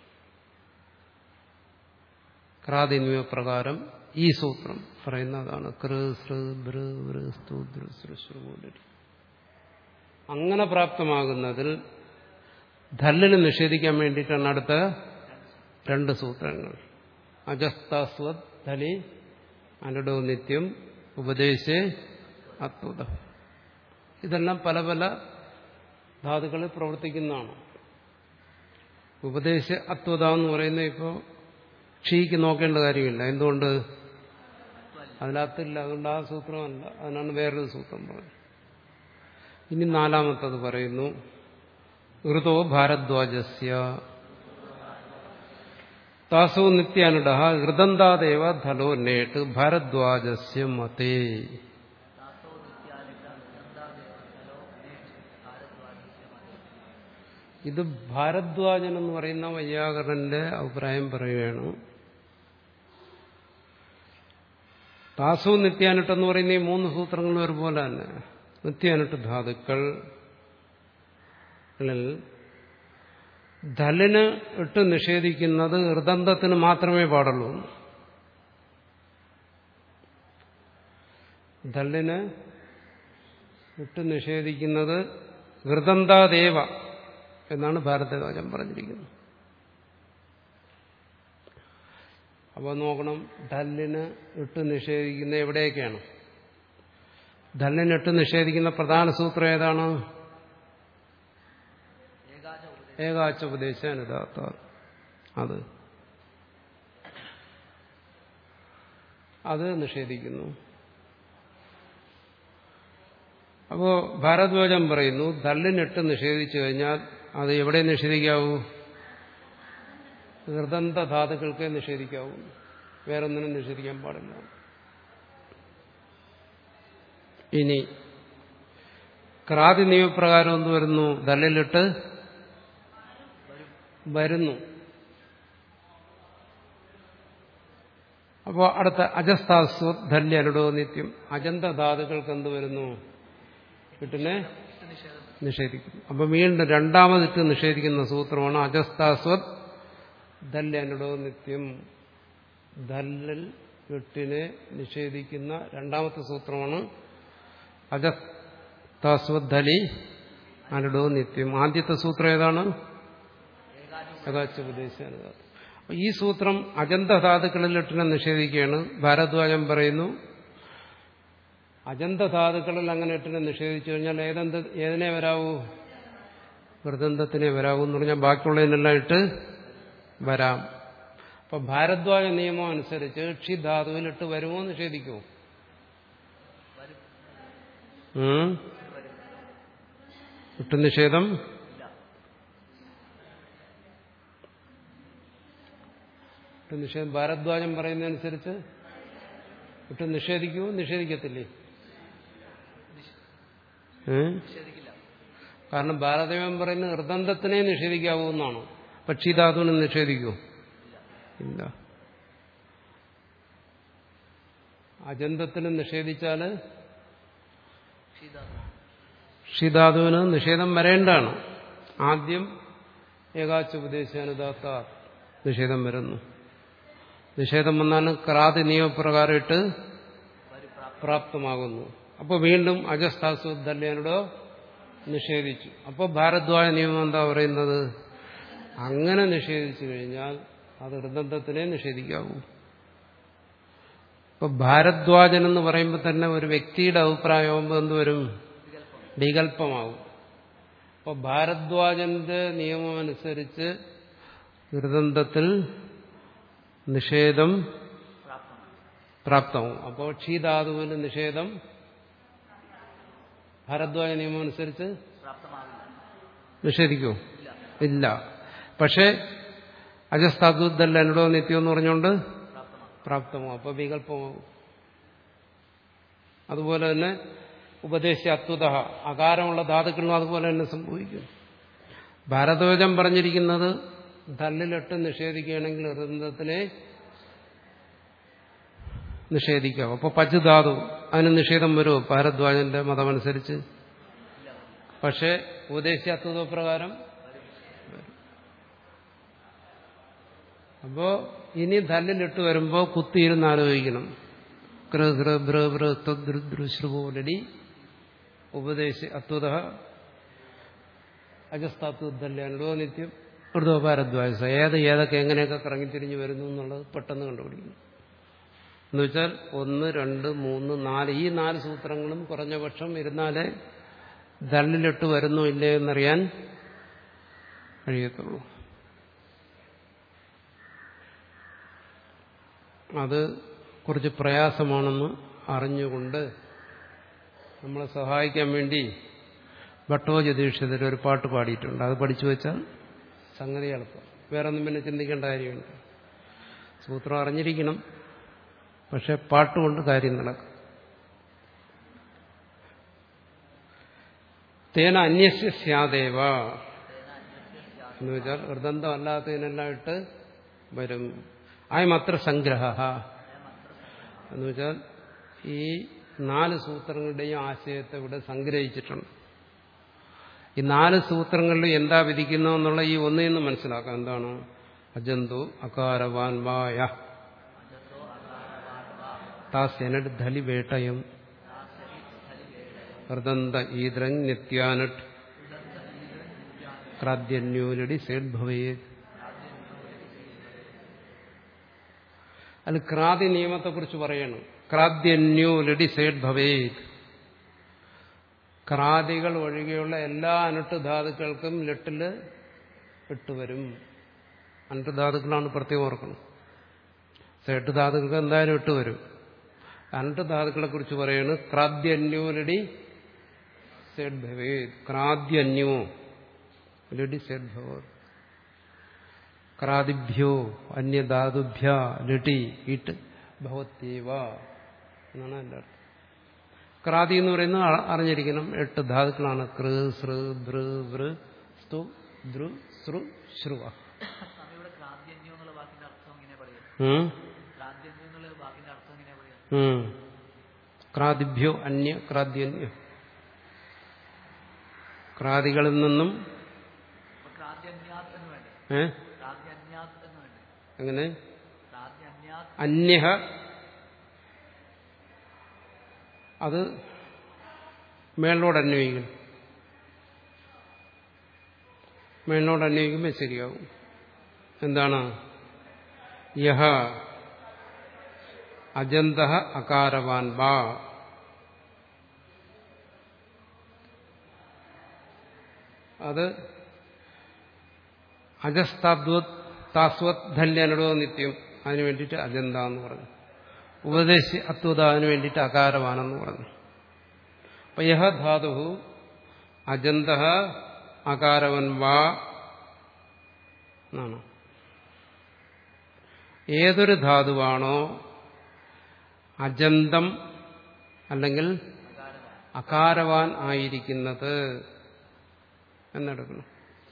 ക്രാതിന്യ പ്രകാരം ഈ സൂത്രം പറയുന്നതാണ് കൃ സൃ ബൃ വൃ സ്തു ദൃ സൃ ശ്രു പോലൊരു. അങ്ങനെ പ്രാപ്തമാകുന്നതിൽ ധല്ലിന് നിഷേധിക്കാൻ വേണ്ടിയിട്ടാണ് അടുത്ത രണ്ട് സൂത്രങ്ങൾ അജസ്താസ്വത് ധലി അനുഡോ നിത്യം ഉപദേശേ അത്വത ഇതെല്ലാം പല പല ധാതുക്കളിൽ പ്രവർത്തിക്കുന്നതാണ് ഉപദേശ അത്വത എന്ന് പറയുന്നത് ഇപ്പോൾ ക്ഷീക്ക് നോക്കേണ്ട കാര്യമില്ല എന്തുകൊണ്ട് അതിനകത്തില്ല അതുകൊണ്ട് ആ സൂത്രമല്ല അതിനാണ് വേറൊരു സൂത്രം പറഞ്ഞത് ഇനി നാലാമത്തത് പറയുന്നു ഋതോ ഭാരദ്വാജസ്യ താസോ നിത്യാനുഡ ഹൃദന്താദേവ ധലോ നേട്ട് ഭാരദ്വാജസ്യ മതേ ഇത് ഭാരദ്വാജൻ എന്ന് പറയുന്ന വൈയാകരന്റെ അഭിപ്രായം പറയുകയാണ് താസോ നിത്യാനുട്ട് എന്ന് പറയുന്ന ഈ മൂന്ന് സൂത്രങ്ങളും ഒരുപോലെ തന്നെ നിത്യാനുട്ട് ധാതുക്കൾ ധലിന് ഇട്ട് നിഷേധിക്കുന്നത് ഹൃദന്തത്തിന് മാത്രമേ പാടുള്ളൂ ധല്ലിന് ഇട്ട് നിഷേധിക്കുന്നത് ഹൃദന്താദേവ എന്നാണ് ഭാരതവാചം പറഞ്ഞിരിക്കുന്നത് അപ്പോൾ നോക്കണം ധല്ലിന് ഇട്ട് നിഷേധിക്കുന്ന എവിടെയൊക്കെയാണ് ധല്ലിന് ഇട്ട് നിഷേധിക്കുന്ന പ്രധാന സൂത്രം ഏതാണ് ഏകാച ഉപദേശം ഏകാച്ച ഉപദേശാനുദാത്ത അത് അത് നിഷേധിക്കുന്നു അപ്പോ ഭാരദ്വാജം പറയുന്നു ധല്ലിനിട്ട് നിഷേധിച്ചു കഴിഞ്ഞാൽ അത് എവിടെ നിഷേധിക്കാവൂ ഹൃദന്ത ധാതുക്കൾക്കേ നിഷേധിക്കാവൂ വേറൊന്നിനും നിഷേധിക്കാൻ പാടില്ല ഇനി ക്രാതി നിയമപ്രകാരം എന്ത് വരുന്നു ധല്ലിലിട്ട് വരുന്നു അപ്പോൾ അടുത്ത അജസ്താസ്വ ധല്യ അനുടോ നിത്യം അജന്ത ധാതുക്കൾക്ക് എന്ത് വരുന്നു വീട്ടിനെ ഇഷ്ട നിഷേധം നിഷേധിക്കുന്നു അപ്പൊ വീണ്ടും രണ്ടാമതിട്ട് നിഷേധിക്കുന്ന സൂത്രമാണ് അജസ്താസ്വത് ധല്യ അനുടോ നിത്യം ധല്ലിൽ വെട്ടിനെ നിഷേധിക്കുന്ന രണ്ടാമത്തെ സൂത്രമാണ് അജസ്താസ്വത് ധലി അനുടോ നിത്യം ആദ്യത്തെ സൂത്രം ഏതാണ് ഏകാച്ചുപദേശാനുദാതം അപ്പൊ ഈ സൂത്രം അജന്ത ധാതുക്കളിൽ എട്ടിനെ നിഷേധിക്കുകയാണ് ഭാരദ്വാജം പറയുന്നു അജന്ത ധാതുക്കളിൽ അങ്ങനെ എട്ടിനെ നിഷേധിച്ചു കഴിഞ്ഞാൽ ഏതെന്ത് ഏതിനെ വരാവൂ വൃതന്തത്തിനെ വരാവൂ എന്ന് പറഞ്ഞാൽ ബാക്കിയുള്ളതിനെല്ലാം ഇട്ട് വരാം അപ്പൊ ഭാരദ്വാജ നിയമം അനുസരിച്ച് ക്ഷിധാതുവിൽ ഇട്ട് വരുമോ നിഷേധിക്കുമോ വരും ഉം? ഇട്ട് നിഷേധം ഇല്ല ഇട്ട് നിഷേധം ഭാരദ്വാജം പറയുന്നതനുസരിച്ച് ഇട്ട് നിഷേധിക്കുമോ നിഷേധിക്കത്തില്ലേ ഏ? നിഷേധിക്കില്ല കാരണം ഭാരതീയം പറയുന്ന ഹൃദന്തത്തിനെ നിഷേധിക്കാവൂ എന്നാണ് പക്ഷിധാതുവിനെ നിഷേധിക്കൂ ഇല്ല അജന്തത്തിന് നിഷേധിച്ചാൽ ക്ഷീതാത്മ ഷിധാതുവിന് നിഷേധം വരേണ്ടതാണ് ആദ്യം ഏകാച്ചുപദേശാനുദാത്ത നിഷേധം വരുന്നു നിഷേധം വന്നാലും ക്രാതി നിയമപ്രകാരം ഇട്ട് വരും പ്രാപ്തി പ്രാപ്തമാകുന്നു അപ്പോൾ വീണ്ടും അജസ്താസുദ്ധല്യനോടോ നിഷേധിച്ചു അപ്പോൾ ഭാരദ്വാജ നിയമം എന്താ പറയുന്നത് അങ്ങനെ നിഷേധിച്ചു കഴിഞ്ഞാൽ അത് ഹൃദന്തത്തിനെ നിഷേധിക്കാവൂ ഇപ്പൊ ഭാരദ്വാജൻ എന്ന് പറയുമ്പോൾ തന്നെ ഒരു വ്യക്തിയുടെ അഭിപ്രായമാകുമ്പോൾ എന്തുവരും വികല്പം വികല്പമാവും അപ്പോൾ ഭാരദ്വാജന്റെ നിയമമനുസരിച്ച് ഹൃദന്തത്തിൽ നിഷേധം പ്രാപ്തമാണ് പ്രാപ്തവും അപ്പോൾ ക്ഷീധാതുവിന് നിഷേധം ഭാരദ്വാജ നിയമം അനുസരിച്ച് പ്രാപ്തമാവില്ല നിഷേധിക്കൂ ഇല്ല ഇല്ല പക്ഷേ അജസ്താദുദ്ധല്ല എന്നോടോ നിത്യം എന്ന് പറഞ്ഞുകൊണ്ട് പ്രാപ്തമാകും പ്രാപ്തമാവും അപ്പോൾ വികല്പമാവും അതുപോലെ തന്നെ ഉപദേശത്വത അകാരമുള്ള ധാതുക്കളിലും അതുപോലെ തന്നെ സംഭവിക്കും ഭാരതോജം പറഞ്ഞിരിക്കുന്നത് ധല്ലിലിട്ട് നിഷേധിക്കുകയാണെങ്കിൽ വൃന്ദത്തിനെ നിഷേധിക്കാം അപ്പോൾ പച്ച് ധാതു അതിന് നിഷേധം വരുമോ ഭാരദ്വാജന്റെ മതമനുസരിച്ച് പക്ഷേ ഉപദേശത്വത പ്രകാരം അപ്പോ ഇനി ധല്ലിലിട്ട് വരുമ്പോൾ കുത്തിയിരുന്ന് ആലോചിക്കണം കൃ ഹൃ ഭൃ ഭൃ ത്വദൃശ്രുപോലടി ഉപദേശ അത്വത അജസ്താത്വല്ലോ നിത്യം മൃദോ ഭാരദ്വാജ ഏത് ഏതൊക്കെ എങ്ങനെയൊക്കെ കറങ്ങിത്തിരിഞ്ഞ് വരുന്നു എന്നുള്ളത് പെട്ടെന്ന് കണ്ടുപിടിക്കുന്നു എന്നുവെച്ചാൽ ഒന്ന് രണ്ട് മൂന്ന് നാല് ഈ നാല് സൂത്രങ്ങളും കുറഞ്ഞ പക്ഷം ഇരുന്നാലേ ധല്ലിലിട്ട് വരുന്നോ ഇല്ലേ എന്നറിയാൻ കഴിയത്തുള്ളൂ അത് കുറച്ച് പ്രയാസമാണെന്ന് അറിഞ്ഞുകൊണ്ട് നമ്മളെ സഹായിക്കാൻ വേണ്ടി ഭട്ടോജതീക്ഷിതർ ഒരു പാട്ട് പാടിയിട്ടുണ്ട് അത് പഠിച്ചു വെച്ചാൽ സംഗതി എളുപ്പം വേറെ ഒന്നും പിന്നെ ചിന്തിക്കേണ്ട കാര്യമില്ല സൂത്രം അറിഞ്ഞിരിക്കണം പക്ഷെ പാട്ടുകൊണ്ട് കാര്യം നടക്കും തേന അന്യസ്യ സ്യാദേവ എന്ന് വെച്ചാൽ വൃതന്തം അല്ലാത്തതിനെല്ലാം ഇട്ട് വരും അയമത്ര സംഗ്രഹ എന്ന് വെച്ചാൽ ഈ നാല് സൂത്രങ്ങളുടെയും ആശയത്തെ ഇവിടെ സംഗ്രഹിച്ചിട്ടുണ്ട് ഈ നാല് സൂത്രങ്ങളിൽ എന്താ വിധിക്കുന്നു എന്നുള്ള ഈ ഒന്നിൽ നിന്ന് മനസ്സിലാക്കാം എന്താണ് അജന്തു അകാരവാൻ വായ താസ്യനട് ധലി വേട്ടയം ഹൃദന്ത ഈദ്രങ് നിത്യാനട്ട് ക്രാദ്യന്യോലടി സേഡ് ഭവേത് അതിൽ ക്രാതി നിയമത്തെക്കുറിച്ച് പറയണം ക്രാദ്യന്യോ ലഡി സേഡ് ഭവേത് ക്രാദികൾ ഒഴികെയുള്ള എല്ലാ അനുട്ട് ധാതുക്കൾക്കും ലെട്ടില് ഇട്ടുവരും അനുട്ട് ധാതുക്കളാണ് പ്രത്യേകം ഓർക്കണം സേട്ട് ധാതുക്കൾക്ക് എന്തായാലും ഇട്ടുവരും അനുട്ട് ധാതുക്കളെ കുറിച്ച് പറയാണ് ക്രാദ്യന്യോ ലഡി സേഡ് ഭവേത് ക്രാദ്യന്യോ ലഡി സേഡ് ഭവേത് ക്രാദിഭ്യോ അന്യധാതുഭ്യ ലട്ടി ഇട്ട് ഭവത്യവ എന്നാണ് എൻ്റെ അർത്ഥം ക്രാതി എന്ന് പറയുന്നത് അ- അറിഞ്ഞിരിക്കണം എട്ട് ധാതുക്കളാണ് കൃ സൃ ധൃ വൃ സ്തു ധൃ സൃ ശ്രുവ സ്വാമി ഇവിടെ ക്രാന്തിയന്യോ എന്നുള്ള വാക്കിന്റെ അർത്ഥം ഇങ്ങനെ പറയാം ഉം? ക്രാന്തിയന്യോ എന്നുള്ള വാക്കിന്റെ അർത്ഥം ഇങ്ങനെ പറയാം ഉം. ക്രാദിഭ്യോ അന്യ ക്രാദ്യന്യ ക്രാദികളിൽ നിന്നും അപ്പൊ ക്രാന്തിയന്യാത് എന്ന് വേണ്ടേ ഏ ക്രാന്തിയന്യാത് എന്ന് വേണ്ടേ അങ്ങനെ ക്രാന്തിയന്യാത് അന്യഹ അത് മേളിനോട് അന്വയിക്കണം മേളിനോട് അന്വയിക്കുമ്പോൾ ശരിയാവും എന്താണ് യഹ അജന്ത അകാരവാൻ വാ അത് അജസ്താദ്വത് താസ്വത് ധല്യനടോ നിത്യം അതിനു വേണ്ടിയിട്ട് അജന്ത എന്ന് പറഞ്ഞു ഉപദേശി അത്വത അതിനു വേണ്ടിയിട്ട് അകാരവാനെന്ന് പറഞ്ഞു അപ്പൊ യഹ ധാതു അജന്ത അകാരവൻ വാ എന്നാണ് ഏതൊരു ധാതുവാണോ അജന്തം അല്ലെങ്കിൽ അകാരവാൻ ആയിരിക്കുന്നത് എന്നെടുക്കണം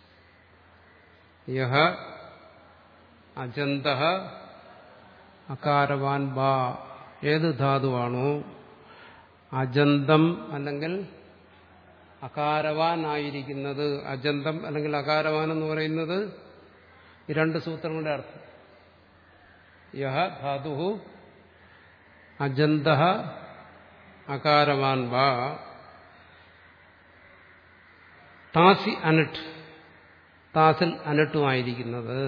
യഹ അജന്ത അകാരവാൻ ബാ ഏത് ധാതുവാണോ അജന്തം അല്ലെങ്കിൽ അകാരവാൻ ആയിരിക്കുന്നത് അജന്തം അല്ലെങ്കിൽ അകാരവാൻ എന്ന് പറയുന്നത് ഈ രണ്ട് സൂത്രങ്ങളുടെ അർത്ഥം യഹ ധാതു അജന്ത അകാരവാൻ വാ താസി അനട്ട് താസിൽ അനട്ടുമായിരിക്കുന്നത്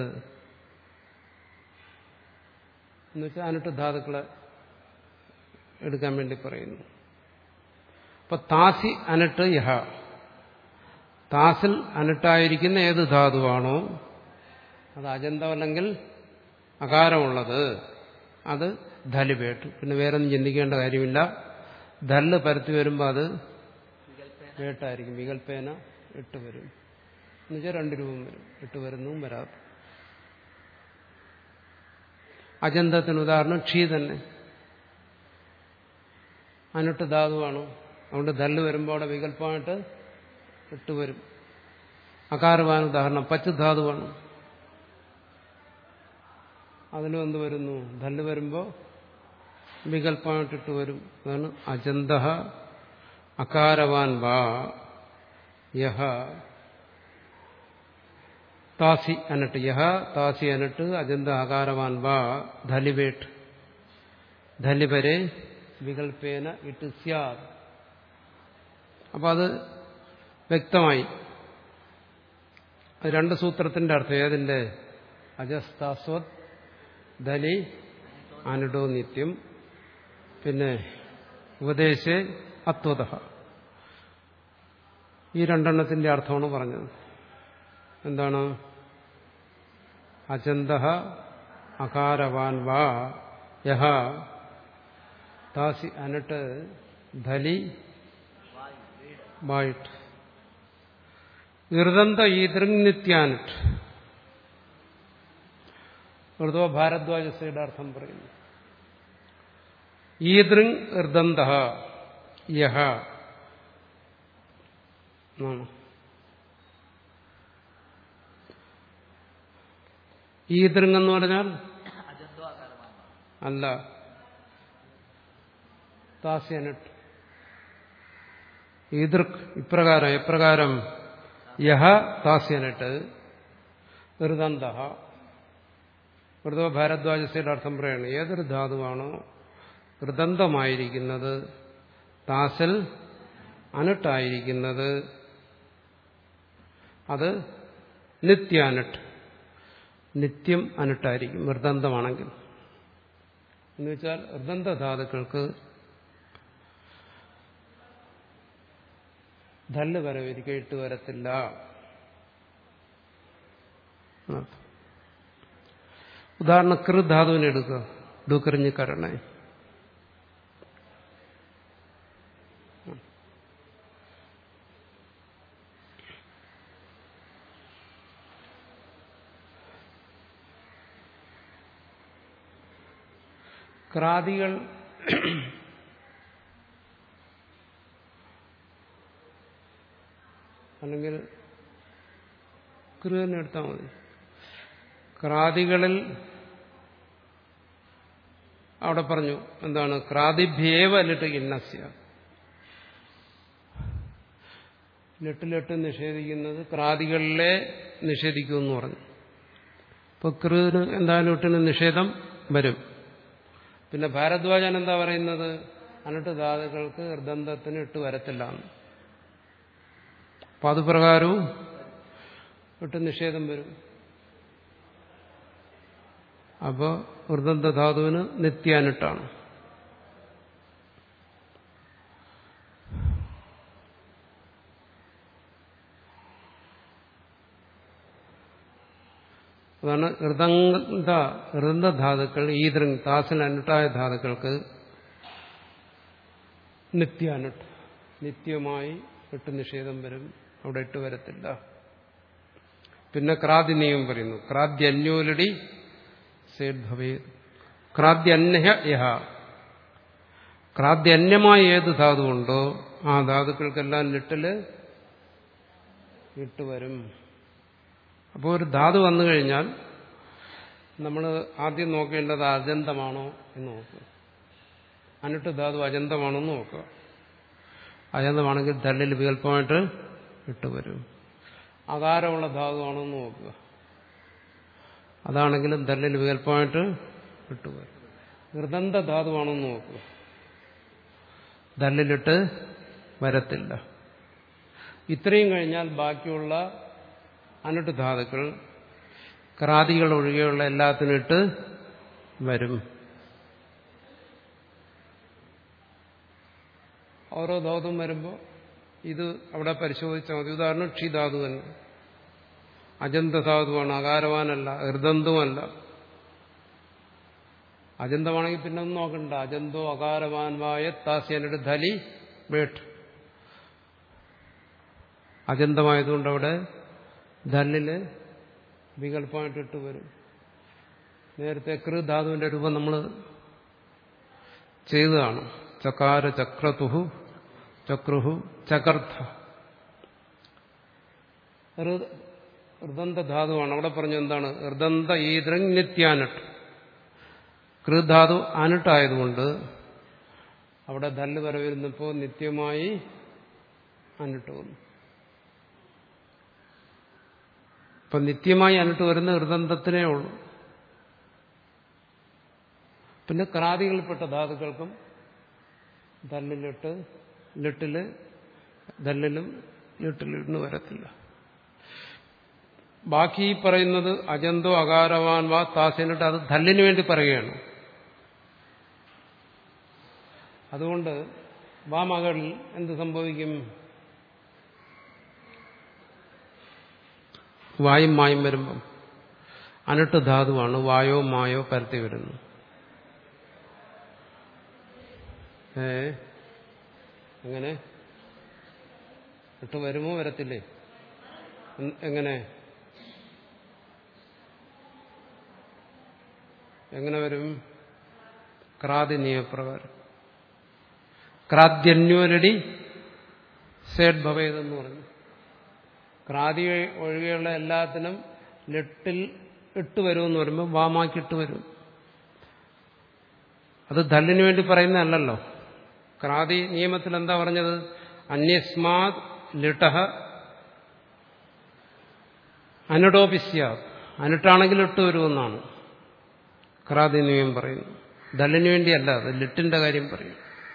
എന്നുവെച്ചാൽ അനട്ട് ധാതുക്കളെ എടുക്കാൻ വേണ്ടി പറയുന്നു അപ്പൊ താസി അനട്ട് യഹ താസിൽ അനട്ടായിരിക്കുന്ന ഏത് ധാതുവാണോ അത് അജന്തമല്ലെങ്കിൽ അകാരമുള്ളത് അത് ധലുപേട്ടു പിന്നെ വേറെ ഒന്നും ചിന്തിക്കേണ്ട കാര്യമില്ല ധല്ല് പരത്തി വരുമ്പോൾ അത് വേട്ടായിരിക്കും വികൽപ്പേന ഇട്ട് വരും എന്നുവെച്ചാൽ രണ്ട് രൂപം വരും ഇട്ട് വരുന്നതും വരാത്ത അജന്തത്തിന് ഉദാഹരണം ക്ഷീ തന്നെ അനുട്ട് ധാതുവാണ് അതുകൊണ്ട് ദല്ല് വരുമ്പോൾ അവിടെ വികല്പമായിട്ട് ഇട്ട് വരും അകാരവാൻ ഉദാഹരണം പച്ച് ധാതുവാണ് അതിലും എന്ത് വരുന്നു ദല്ല് വരുമ്പോൾ വികല്പമായിട്ടിട്ട് വരും അതാണ് അജന്ത അകാരവാൻ വാ യഹ താസി അനട്ട് യഹ താസി അനട്ട് അജന്ത അകാരവാൻ വാ ധലിവേട്ട് ധലിവരെ വികൽപ്പേന ഇട്ട് സ്യാദ് അപ്പൊ അത് വ്യക്തമായി അത് രണ്ട് സൂത്രത്തിന്റെ അർത്ഥം ഏതിന്റെ അജസ്താസ്വത് ധലി അനുഡോ നിത്യം പിന്നെ ഉപദേശ അത്വത ഈ രണ്ടെണ്ണത്തിന്റെ അർത്ഥമാണ് പറഞ്ഞത് എന്താണ് അചന്ത അകാരവാൻ വാ യഹ താസി അനട്ട് ധലി വായിട്ട് ഋതന്ത ഈതൃനിത്യാനിട്ട് ഋതോ ഭാരദ്വാജസയുടെ അർത്ഥം പറയുന്നു ഈദൃങ് ഋദന്ത യഹ എന്നാണ് ഈദൃങ് എന്ന് പറഞ്ഞാൽ അജന്തോ അകാരമാണ് അല്ല താസ്യനട്ട് ഈദൃക് ഇപ്രകാരം എപ്രകാരം യഹ താസ്യനട്ട് ഋതന്ത ഋതോ ഭാരദ്വാജസയുടെ അർത്ഥം പറയാണ് ഏതൊരു ധാതുവാണോ ഋതന്തമായിരിക്കുന്നത് താസൽ അനട്ടായിരിക്കുന്നത് അത് നിത്യാനട്ട് നിത്യം അനട്ടായിരിക്കും മൃദന്തമാണെങ്കിൽ എന്ന് വെച്ചാൽ ഋദന്ത ധാതുക്കൾക്ക് ധല്ല് വരവിരിക്കും ഇട്ട് വരത്തില്ല എന്നർത്ഥം. ഉദാഹരണം കൃ ധാതുവിനെ എടുക്കുക ഡുക്കറിഞ്ഞ് കരണേ ക്രാതികൾ അല്ലെങ്കിൽ കൃ തന്നെ എടുത്താൽ മതി ക്രാതികളിൽ അവിടെ പറഞ്ഞു എന്താണ് ക്രാതിഭ്യേവ ലിട്ട് ഇന്നസ്യ ലിട്ടിലിട്ട് നിഷേധിക്കുന്നത് ക്രാതികളിലെ നിഷേധിക്കുമെന്ന് പറഞ്ഞു ഇപ്പൊ കൃന് എന്തായാലും ഇട്ടിന് നിഷേധം വരും പിന്നെ ഭാരദ്വാജൻ എന്താ പറയുന്നത് അനട്ട് ധാതുക്കൾക്ക് ഹൃദന്തത്തിന് ഇട്ട് വരത്തില്ല എന്ന്. അപ്പൊ അത് പ്രകാരവും ഇട്ട് നിഷേധം വരും അപ്പോൾ ഹൃദന്ത ധാതുവിന് നിത്യാനിട്ടാണ് അതാണ് ഹൃദന്ത ഹൃദന്ത ധാതുക്കൾ ഈതൃങ് താസിന് അനുട്ടായ ധാതുക്കൾക്ക് നിത്യാനുട്ട് നിത്യമായി ഇട്ട് നിഷേധം വരും അവിടെ ഇട്ട് വരത്തില്ല പിന്നെ ക്രാതിനിയം പറയുന്നു ക്രാദ്യന്യോലടി സേദ്ഭവേ ക്രാദ്യന്യ യഹ ക്രാദ്യന്യമായ ഏത് ധാതുവുണ്ടോ ആ ധാതുക്കൾക്കെല്ലാം ലിട്ടില് ഇട്ട് വരും അപ്പോൾ ഒരു ധാതു വന്നു കഴിഞ്ഞാൽ നമ്മൾ ആദ്യം നോക്കേണ്ടത് അജന്തമാണോ എന്ന് നോക്കുക അനിട്ട് ധാതു അജന്തമാണോ എന്ന് നോക്കുക അജന്തമാണെങ്കിൽ തല്ലിൽ വികല്പമായിട്ട് ഇട്ടുവരും അകാരമുള്ള ധാതുവാണോ എന്ന് നോക്കുക അതാണെങ്കിലും തല്ലിൽ വികല്പമായിട്ട് ഇട്ടുവരും ഹൃദന്ത ധാതുവാണോ എന്ന് നോക്കുക ദല്ലിലിട്ട് വരത്തില്ല ഇത്രയും കഴിഞ്ഞാൽ ബാക്കിയുള്ള അനിട്ട് ധാതുക്കൾ ക്രാതികൾ ഒഴികെയുള്ള എല്ലാത്തിനും ഇട്ട് വരും ഓരോ ധാതുവും വരുമ്പോൾ ഇത് അവിടെ പരിശോധിച്ചാൽ മതി ഉദാഹരണം ക്ഷിധാതു തന്നെ അജന്തധാതുവാണ് അകാരവാനല്ല ഹൃദന്തവുമല്ല അജന്തമാണെങ്കിൽ പിന്നെ ഒന്നും നോക്കണ്ട അജന്തോ അകാരവാൻവായ താസ്യനയുടെ ധലി വേട്ട് അജന്തമായതുകൊണ്ട് അവിടെ ധല്ലില് വികല്പമായിട്ടിട്ട് വരും നേരത്തെ കൃ ധാതുവിന്റെ രൂപം നമ്മൾ ചെയ്തതാണ് ചകാര ചക്രതുഹു ചക്രുഹു ചകർത്ത ഋദന്ത ധാതുവാണ് അവിടെ പറഞ്ഞു എന്താണ് ഋദന്ത ഈദ്രങ് നിത്യാനട്ട് കൃധാതു അനിട്ടായതുകൊണ്ട് അവിടെ ധല്ല് വരവിരുന്നപ്പോൾ നിത്യമായി അനിട്ട് വന്നു ഇപ്പൊ നിത്യമായി അനിട്ട് വരുന്ന ഹൃദന്തത്തിനേ ഉള്ളൂ പിന്നെ ക്രാതികളിൽപ്പെട്ട ധാതുക്കൾക്കും ധല്ലിലിട്ട് ലിട്ടില് ധല്ലിലും ലിട്ടിലിട്ട് വരത്തില്ല ബാക്കി ഈ പറയുന്നത് അജന്തോ അകാരവാൻ വാ താസിനിട്ട് അത് ധല്ലിന് വേണ്ടി പറയുകയാണ് അതുകൊണ്ട് വാമകളിൽ എന്ത് സംഭവിക്കും വായും മായും വരുമ്പം അനട്ട് ധാതുവാണ് വായോ മായോ പരത്തി വരുന്നു ഏ എങ്ങനെ ഇട്ട് വരുമോ വരത്തില്ലേ എൻ- എങ്ങനെ എങ്ങനെ വരും ക്രാതി നിയമപ്രകാരം ക്രാദ്യന്യോരടി സേഡ് ഭവേതെന്ന് പറഞ്ഞു ക്രാതി ഒഴികെയുള്ള എല്ലാത്തിനും ലെട്ടിൽ ഇട്ട് വരുമെന്ന് പറയുമ്പോൾ വാമാക്കി ഇട്ട് വരും അത് ധല്ലിന് വേണ്ടി പറയുന്നതല്ലല്ലോ ക്രാതി നിയമത്തിൽ എന്താ പറഞ്ഞത് അന്യസ്മാത് ലിട്ടഹ അനിടോപിസ്യ അനിട്ടാണെങ്കിൽ ഇട്ട് വരുമെന്നാണ് ക്രാതി നിയമം പറയുന്നു ധല്ലിന് വേണ്ടിയല്ല അത് ലിട്ടിന്റെ കാര്യം പറയും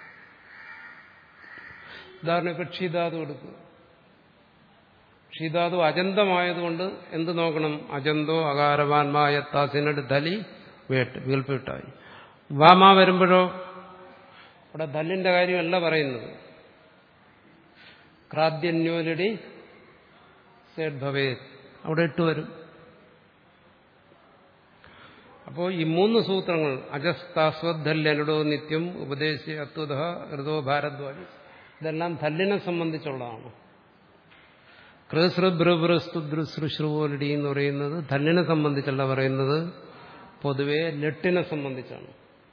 ഉദാഹരണം ഇപ്പൊ ക്ഷീതാതു എടുക്കുക ക്ഷീതാതു അജന്തമായതുകൊണ്ട് എന്ത് നോക്കണം അജന്തോ അകാരവാൻമായ താസിനട് ധലി വേട്ട് വികൽപ്പിട്ടായി വാമ വരുമ്പോഴോ അവിടെ ധല്ലിന്റെ കാര്യമല്ല പറയുന്നത് ക്രാദ്യന്യോലടി സേഡ് ഭവേ അവിടെ ഇട്ട് വരും അപ്പോൾ ഈ മൂന്ന് സൂത്രങ്ങൾ അജസ്താസ്വദ്ധല്യനുടോ നിത്യം ഉപദേശി അത്വത ഹൃദോ ഭാരദ്വാജി ഇതെല്ലാം ധല്ലിനെ സംബന്ധിച്ചുള്ളതാണ് കൃസൃഭൃഭൃസ്തുദ്രുശ്രുശ്രുവോലടി എന്ന് പറയുന്നത് ധല്ലിനെ സംബന്ധിച്ചല്ല പറയുന്നത് പൊതുവെ ലെട്ടിനെ സംബന്ധിച്ചാണ്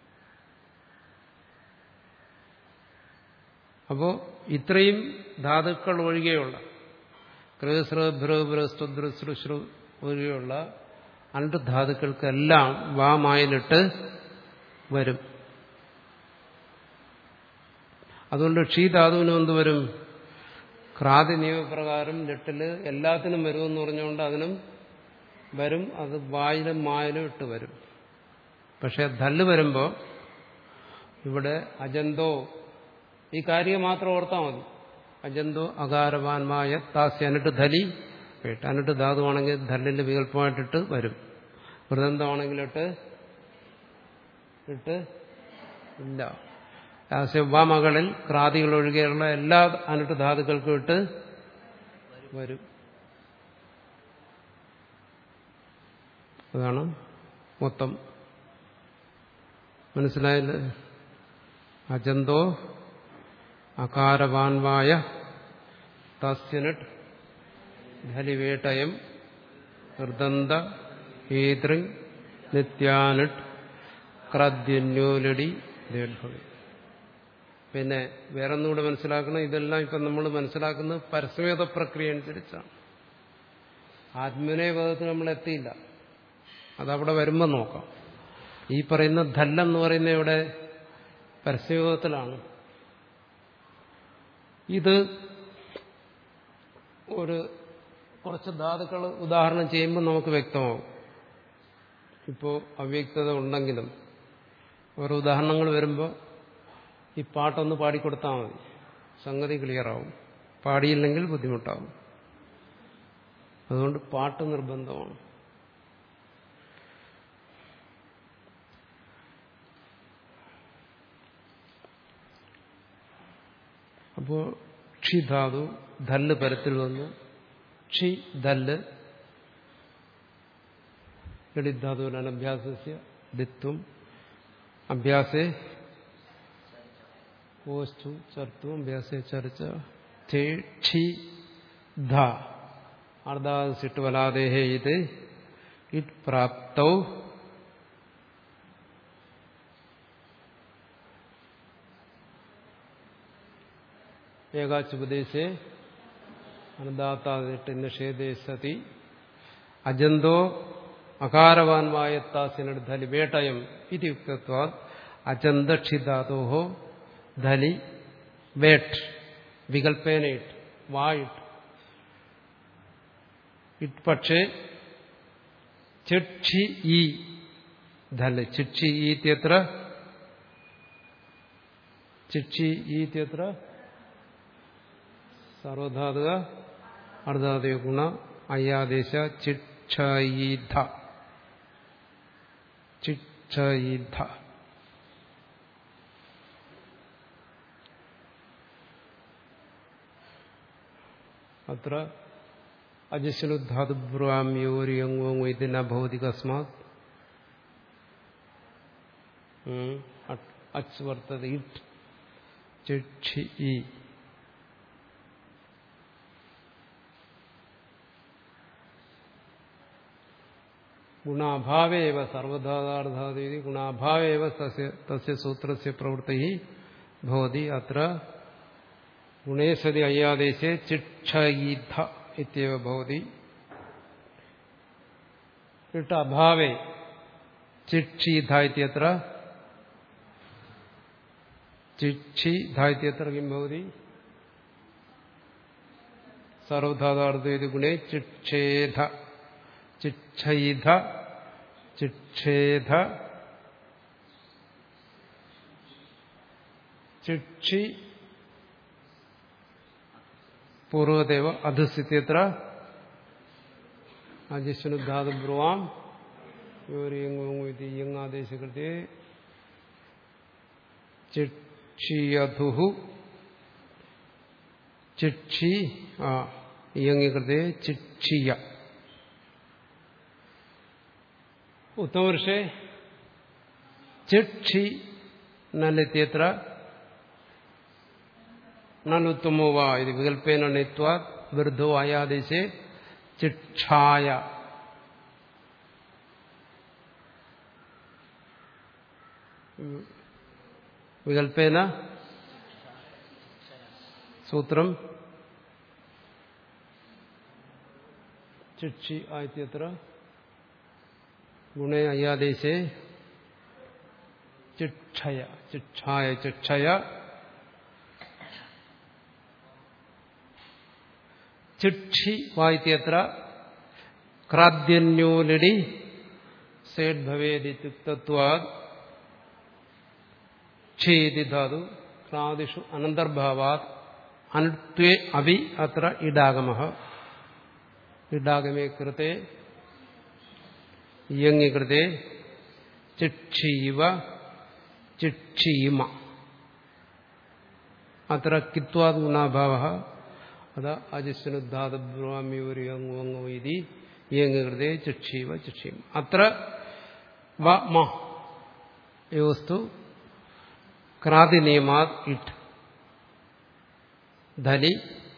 അപ്പോൾ ഇത്രയും ധാതുക്കൾ ഒഴികെയുള്ള കൃസൃഭൃഭൃസ്തുദ്രുശ്രുശ്രു ഒഴികെയുള്ള അണ്ട് ധാതുക്കൾക്കെല്ലാം വാമായിലിട്ട് വരും അതുകൊണ്ട് ക്ഷീധാതുവിനും എന്ത് വരും ക്രാതി നിയമപ്രകാരം ലെട്ടില് എല്ലാത്തിനും വരുമെന്ന് പറഞ്ഞുകൊണ്ട് അതിനും വരും അത് വായിലും മായിലും ഇട്ട് വരും പക്ഷെ ധല്ല് വരുമ്പോൾ ഇവിടെ അജന്തോ ഈ കാര്യം മാത്രം ഓർത്താൽ മതി അജന്തോ അകാരവാൻമായ താസ്യ അനിട്ട് ധലി കേട്ട് അനിട്ട് ധാതുവാണെങ്കിൽ ധല്ലിന്റെ വികല്പമായിട്ടിട്ട് വരും വൃതന്തമാണെങ്കിലിട്ട് ഇട്ട് ഇല്ല വാമകളിൽ ക്രാതികൾ ഒഴികെയുള്ള എല്ലാ അനിട്ട് ധാതുക്കൾക്കും ഇട്ട് വരും അതാണ് മൊത്തം മനസ്സിലായത് അജന്തോ അകാരവാൻവായ തസ്യനട്ട് ധലിവേട്ടയം ഹൃദന്ത ഏതൃങ് നിത്യാനട്ട് ക്രദ്യന്യോലടി ദേഡ്ഭവി പിന്നെ വേറൊന്നുകൂടെ മനസ്സിലാക്കണം ഇതെല്ലാം ഇപ്പം നമ്മൾ മനസ്സിലാക്കുന്നത് പരസ്മേത പ്രക്രിയ അനുസരിച്ചാണ് ആത്മനേപദത്തിന് നമ്മൾ എത്തിയില്ല അതവിടെ വരുമ്പോൾ നോക്കാം ഈ പറയുന്ന ധല്ലെന്ന് പറയുന്ന ഇവിടെ പരസ്യയോഗത്തിലാണ് ഇത് ഒരു കുറച്ച് ധാതുക്കൾ ഉദാഹരണം ചെയ്യുമ്പോൾ നമുക്ക് വ്യക്തമാവും ഇപ്പോൾ അവ്യക്തത ഉണ്ടെങ്കിലും ഓരോ ഉദാഹരണങ്ങൾ വരുമ്പോൾ ഈ പാട്ടൊന്ന് പാടിക്കൊടുത്താൽ മതി സംഗതി ക്ലിയറാവും പാടിയില്ലെങ്കിൽ ബുദ്ധിമുട്ടാവും അതുകൊണ്ട് പാട്ട് നിർബന്ധമാണ് അപ്പോൾ ക്ഷിധാതു ധല്ല് പരത്തിൽ വന്നു ക്ഷി ധല്ല് ലളിധാതുവിനാണ് അഭ്യാസസ്യ ദിത്വം അഭ്യാസേ ഓസ്റ്റു ചർത്തും അഭ്യാസേ ചർച്ച ക്ഷി ധ അർദ്ധാസിട്ട് വലാദേഹേ ഇത് ഇറ്റ് പ്രാപ്തൗ ഏകാച്ചുപദേശേ അനുദാത്താതിട്ട് നിഷേധേ സതി അജന്തോ അകാരവാൻവായത്താസിനട് ധലി വേട്ടയം ഇത് യുക്തത്വാ അചന്തക്ഷിധാതോ ധലി വേട്ട് വികൽപ്പേനയിട്ട് വായിട്ട് ഇട്ട് പക്ഷേ ചിക്ഷി ഈ ധല് ചിക്ഷി ഈത്യത്ര ചിക്ഷി ഈത്യത്ര സർവധാതുക അർദ്ധാതുക ഗുണ അയ്യാദേശ ചിക്ഷയീധ ചിക്ഷയീധ അത്ര അജസ്നുദ്ധാതുബ്രാമ്യോരിയങ്ങോ ഇത് ന ഭവതി കസ്മാത് അച്ച് വർത്തത ഇറ്റ് ചിക്ഷി ഈ ഗുണാഭാവേവ സർവധാതാർത്ഥാദീതി ഗുണാഭാവേവ തസ്യ സൂത്രസ്യ പ്രവൃത്തി ഭവതി അത്ര ഗുണേ സതി അയ്യാദേശേ ചിക്ഷയീധ ഇത്യവ ഭവതി ഇട്ട് അഭാവേ ചിക്ഷീധ ഇത്യത്ര ചിക്ഷീധ ഇത്യത്ര കിം ഭവതി സർവധാതാർത്ഥേതി ഗുണേ ചിക്ഷേധ ചിക്ഷൈധ ചിക്ഷേധ ചിക്ഷി പൂർവദേവ അധസ്ഥിത്യത്ര അജിഷ്ണുധാതു ബ്രുവാം യോരിയങ്ങോതി യങ്ങാദേശകൃത്തെ ചിക്ഷിയധു ചിക്ഷി ആ ഇയങ്ങികൃത്തെ ചിക്ഷിയ ഉത്തമവൃഷേ ചിക്ഷി നല്ലെത്തിയത്ര നലുത്തമോ വാ ഇത് വികല്പേന ണിത്വാ വൃദ്ധോ ആയാദേശേ ചിക്ഷായ വികല്പേന സൂത്രം ചിക്ഷി ആയിത്യത്ര ഗുണേ അയ്യാദേശേ ചിക്ഷയ ചിക്ഷായ ചിക്ഷയ ചിക്ഷി വായിത്യത്ര ക്രാദ്യന്യോലടി സേഡ് ഭവേദിത്യുക്തത്വാദ് ക്ഷേതി ധാതു ക്രാദിഷു അനന്തർഭാവാത് അനുത്വേ അഭി അത്ര ഇഡാഗമ ഇഡാഗമേ കൃത്തെ യങ്ങി കൃത്തെ ചിക്ഷീവ ചിക്ഷീമ അത്ര കിത്വാദ് ഗുണാഭാവ അത അജിസ്നുദ്ധാതബ്രഹ്മ്യോരിയങ്ങോ ഇതി യങ്ങി കൃത്തെ ചിക്ഷീവ ചിക്ഷീമ അത്ര വ മ യോസ്തു ക്രാതിനിയമാത് ഇട്ട് ധലി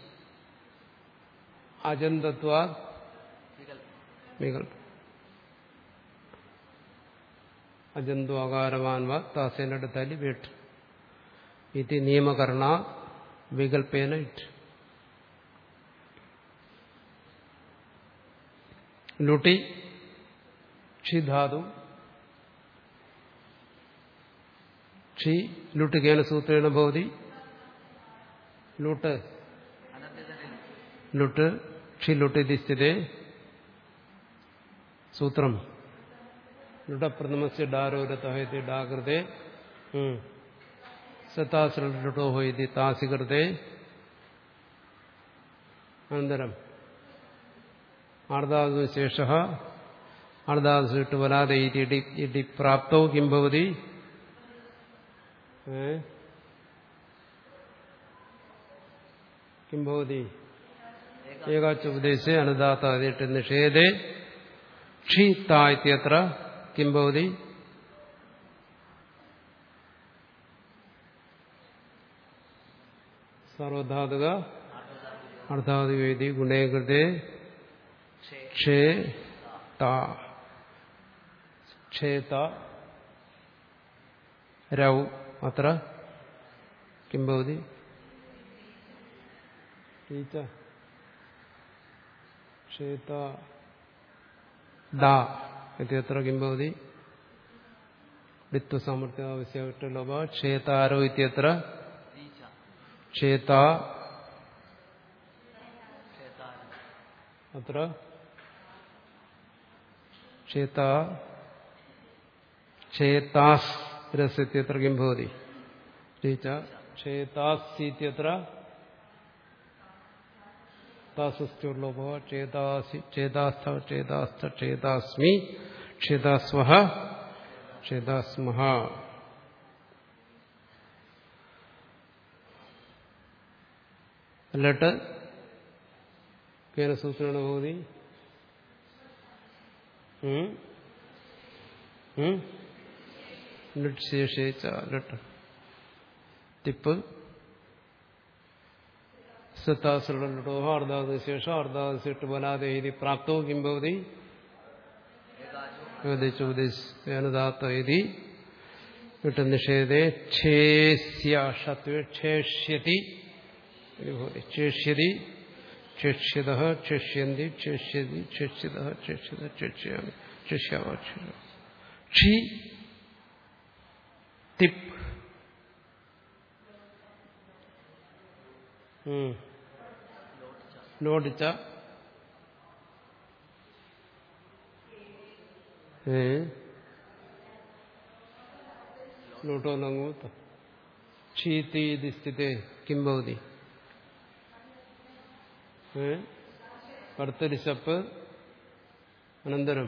അജന്തത്വാ വികൽപ്പം അജന്തു അകാരവാൻവ താസേനയുടെ തലി വീട്ട് ഇത് നിയമകരണ വികൽപ്പേന ഇട്ട് ലുട്ടി ക്ഷിധാതു ക്ഷി ലുട്ട് കേന സൂത്രേണ ഭവതി ലുട്ട് ലുട്ട് ക്ഷി ലുട്ട് ഇതി സ്ഥിതേ സൂത്രം ലുടപ്രഥമസ്യ ഡാരോരതഃ ഇതി ഡാകൃതേ സത്താശ്രട്ടോ ഇതി താസികൃതേ അനന്തരം ആർദാശേഷ ആർദാസിട്ട് വരാതെ ഇതി പ്രാപ്തോ കിം ഭവതി കിം ഭവതി ഏകാച്ചുപദേശേ അനുദാത്താതിട്ട് നിഷേധേ ക്ഷീത്ത ഇത്യത്ര കിം ഭവതി സർവധാതുക അർദ്ധാതുവേദി ഗുണേകൃതേ ക്ഷേ ക്ഷേത രൗ അത്ര കിം ഭവതി ഈച്ച ക്ഷേത ദാ ഇത്യത്ര കിം ഭവതി വിത്വസാമർത്ഥ്യം ആവശ്യമായിട്ട് ലോപ ക്ഷേതാരോ ഇത്യത്ര दीच ക്ഷേത क्षेतार അത്ര ക്ഷേത ക്ഷേതാസ് രസത്യത്ര കിം ഭവതി ടീച്ച ക്ഷേതാസ് ഇത്യത്ര താസസ്ത്യോർലോഭ ചേതാസി ചേതാസ്ഥ ചേതാസ്ഥ ചേതാസ്മി ക്ഷേതാസ്വഹ ക്ഷേതാസ്മഹ ലട്ട് കേന സൂത്രേണ ഭവതി ഉം? ഉം? ലിട്ട് ശേഷിച്ച ലട്ട് ടിപ്പ് സത്താസുള്ളോ അർദ്ധാത് ശേഷം അർദ്ധാത് ശിട്ട് ബലാതെ ഇതി പ്രാപ്തോ കിം ഭവതി ഉപദേശോപദേശാത്ത ഇതി വിട്ട് നിഷേധേ ക്ഷേസ്യ ഷത്വേ ക്ഷേഷ്യതി ഇതി ഭവതി ക്ഷേഷ്യതി ക്ഷേഷ്യത ക്ഷേഷ്യന്തി ക്ഷേഷ്യതി ക്ഷേഷ്യത ക്ഷേഷ്യത ക്ഷേഷ്യാമി ക്ഷേഷ്യാവ ക്ഷി ടിപ്പ് ലോടിച്ച ഏ ലോട്ടോ നങ്ങൂത്ത ക്ഷീതി ഇതി സ്ഥിതേ കിം ഭവതി ഏ കടുത്തൊരു ശപ്പ് അനന്തരം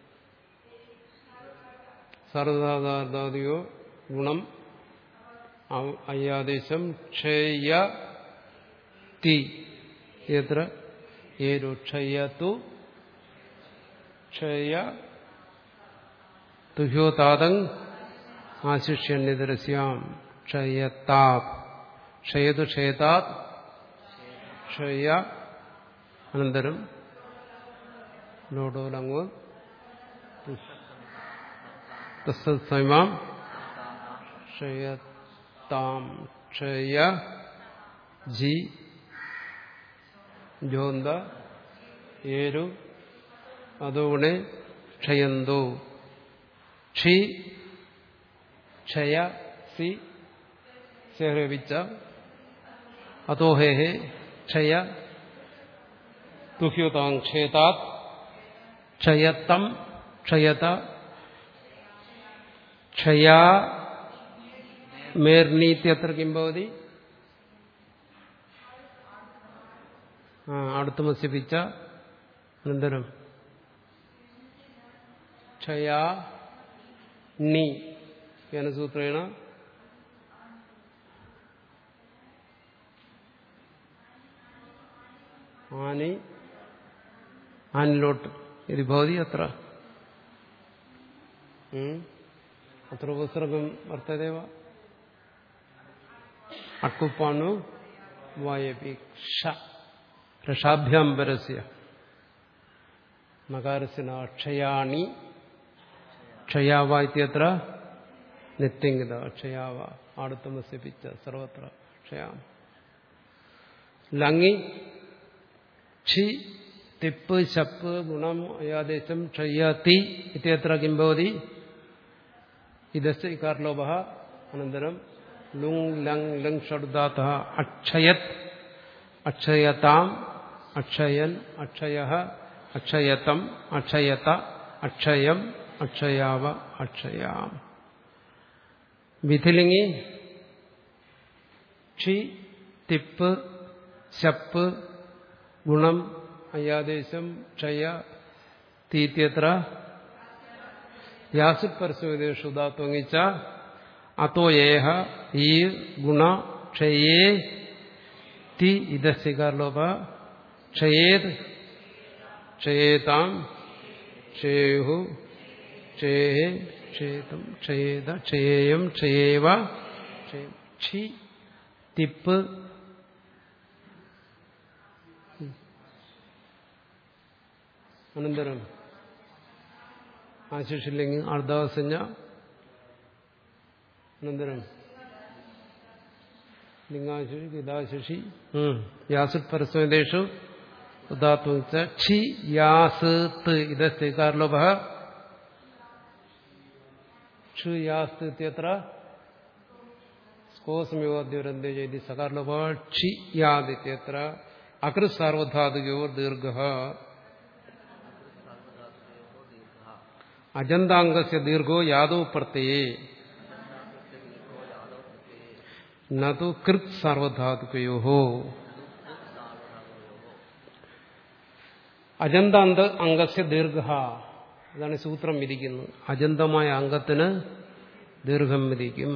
സർവധാതാദിയോ ഗുണം ഔ- അയ്യാദേശം ക്ഷയ തി എത്ര ഏരു ക്ഷയത്തു ക്ഷയ തുഹ്യോതാതങ് ആശിഷ്യന്യതരസ്യാം ക്ഷയത്താപ് ക്ഷയതു ക്ഷയതാത് ക്ഷയ അനന്തരം ലോഡോലങ്ങ് തസ്സമം ക്ഷയത്താം ക്ഷയ ജി ജോന്ത ഏരു അതോണെ ക്ഷയന്തോ ക്ഷി ക്ഷയ സി സേവിച്ച അതോഹേ ക്ഷയ തുഹ്യുതാം ക്ഷേതാത് ക്ഷയത്തം ക്ഷയത ക്ഷയാ മേർണീത്യത്ര കിം ഭവതി ആ അടുത്ത് മത്സ്യപ്പിച്ച അനന്തരം ക്ഷയാ നി കേന സൂത്രേണ ആനി ആനിലോട്ട് ഇത് ഭവതി അത്ര ഉം? അത്ര ഉപസർഗം വർത്തതേവ അക്കുപ്പാണു വായപി ക്ഷ രഷാഭ്യാം പരസ്യ നകാരസിന ക്ഷയാണി ക്ഷയാവ ഇത്യത്ര നിത്യങ്കിത ക്ഷയാവ ആടുത്തമസ്യപ്പിച്ച സർവത്ര ക്ഷയാം ലങ്ങി ക്ഷി തിപ്പ് ശപ്പ് ഗുണം അയാദേശം ക്ഷയ്യത്തി ഇത്യത്ര കിം ഭവതി ഇതസ് ഇകാർലോഭ അനന്തരം ലുങ് ലങ് ലങ് ഷഡ്ദാത അക്ഷയത് അക്ഷയതാം അക്ഷയൻ അക്ഷയ അക്ഷയതം അക്ഷയത അക്ഷയം അക്ഷയാവ അക്ഷയാം വിധിലിംഗി ക്ഷി തിപ്പ് ശപ്പ് ഗുണം അയ്യാദേശം ക്ഷയ തീത്യത്ര യാസുപരസ്വേദേശു ധാത്വങ്ങിച്ച അത്തോ ഏഹ ഈ ഗുണ ക്ഷയേ തി ഇതസ്യകാർലോപ ക്ഷയേത് ക്ഷയേതാം ക്ഷേഹു ക്ഷേഹേ ക്ഷേതം ക്ഷയേത ക്ഷയേയം ക്ഷയേവ ക്ഷി തിപ്പ് അനന്തരം ആശിഷില്ലെങ്കിൽ അർദ്ധാവസഞ്ജ അനന്തരം ലിംഗാശേഷി ഗിതാശേഷി യാസുത് പരസ്മേദേശു ഉദാത്മ ക്ഷി യാസ് ത് ഇതസ്തേകാരലോഭ ക്ഷു യാസ്ത് ഇത്യത്ര സ്കോസമയോദ്യുരന്തേ ചെയ്തി സകാരലോഭ ക്ഷി യാദ് ഇത്യത്ര അകൃ സാർവധാതുകയോ ദീർഘ അജന്താംഗസ്യ ദീർഘോ യാദോ പ്രത്യയേ നതു കൃത് സാർവധാതുകയോ അജന്താന്ത അംഗസ്യ ദീർഘ അതാണ് സൂത്രം വിധിക്കുന്നത് അജന്തമായ അംഗത്തിന് ദീർഘം വിധിക്കും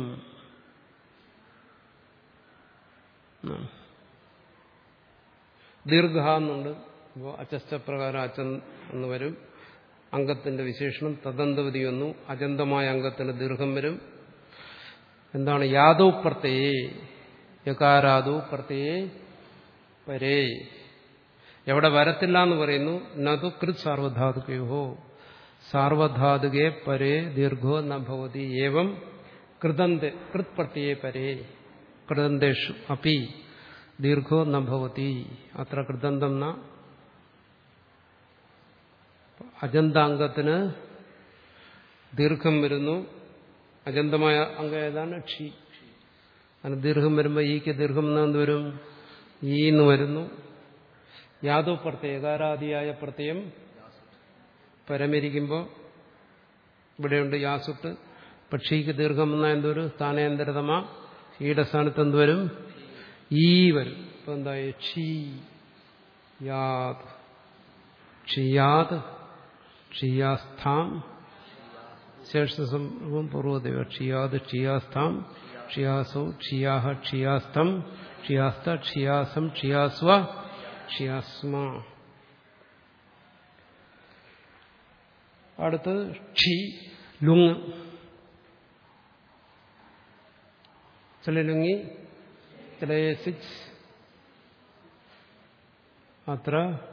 ദീർഘ എന്നുണ്ട് ഇപ്പോൾ അച്ചസ്റ്റപ്രകാരം അച്ചൻ എന്ന് വരും അംഗത്തിന്റെ വിശേഷണം തദന്തവതി വന്നു അജന്തമായ അംഗത്തിന് ദീർഘം വരും എന്താണ് യാദോ പ്രത്യയേ യകാരാദോ പ്രത്യയേ പരേ എവിടെ വരത്തില്ല എന്ന് പറയുന്നു നതു കൃത് സാർവധാതുകയോ സാർവധാതുകെ പരേ ദീർഘോ ന ഭവതി ഏവം കൃതന്ത കൃത് പ്രത്യയേ പരേ കൃതന്തേഷു അപ്പി ദീർഘോ ന ഭവതി അത്ര കൃതന്തം ന അജന്താംഗത്തിന് ദീർഘം വരുന്നു അജന്തമായ അംഗം ഏതാണ് ക്ഷി അതിന് ദീർഘം വരുമ്പോൾ ഈക്ക് ദീർഘം എന്ന് വരും ഈ എന്ന് വരുന്നു യാദോ പ്രത്യയം ഏകാരാദിയായ പ്രത്യയം പരമിരിക്കുമ്പോൾ ഇവിടെയുണ്ട് യാസുട്ട് പക്ഷിക്ക് ദീർഘം എന്ന എന്തൊരു സ്ഥാനാന്തരതമ ഈയുടെ സ്ഥാനത്ത് എന്തുവരും ഈ വരും ഇപ്പൊ എന്തായി ക്ഷീ യാത് ക്ഷിയാത് ക്ഷിയാസ്ഥാം ശേഷസംഭവം പൂർവ്വദേവ ക്ഷിയാത് ക്ഷിയാസ്ഥാം ക്ഷിയാസോ ക്ഷിയാഹ ക്ഷിയാസ്ഥം ക്ഷിയാസ്ത ക്ഷിയാസം ക്ഷിയാസ്വ ക്ഷിയാസ്മ അടുത്ത് ക്ഷി ലുങ് ചിലലുങ്ങി ചിലയസിച്ച് അത്ര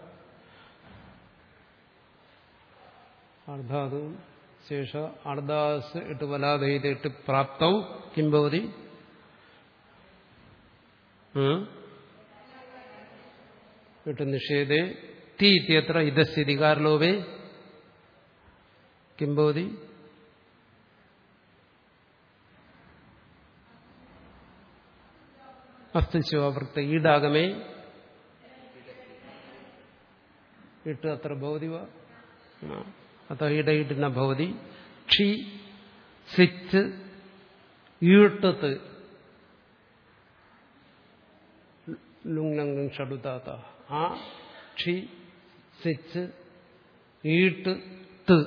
അർദ്ധാതു ശേഷ അർദ്ധാസ് ഇട്ട് വലാതയിത് ഇട്ട് പ്രാപ്തൗ കിം ഭവതി ഇട്ട് നിഷേധേ തീ ഇത്യത്ര ഇതസ്ഥിതികാരലോപേ കിം ഭവതി അസ്തു ശിവവൃത്ത ഈടാകമേ ഇട്ട് അത്ര ഭവതി വാ അത ഇടയിടുന്ന ഭവതി ക്ഷി സിച്ച് ഈട്ടത്ത് ലുങ്ലംഗം ഷടുതാത്ത ആ ക്ഷി സിച്ച് ഈട്ട് ത്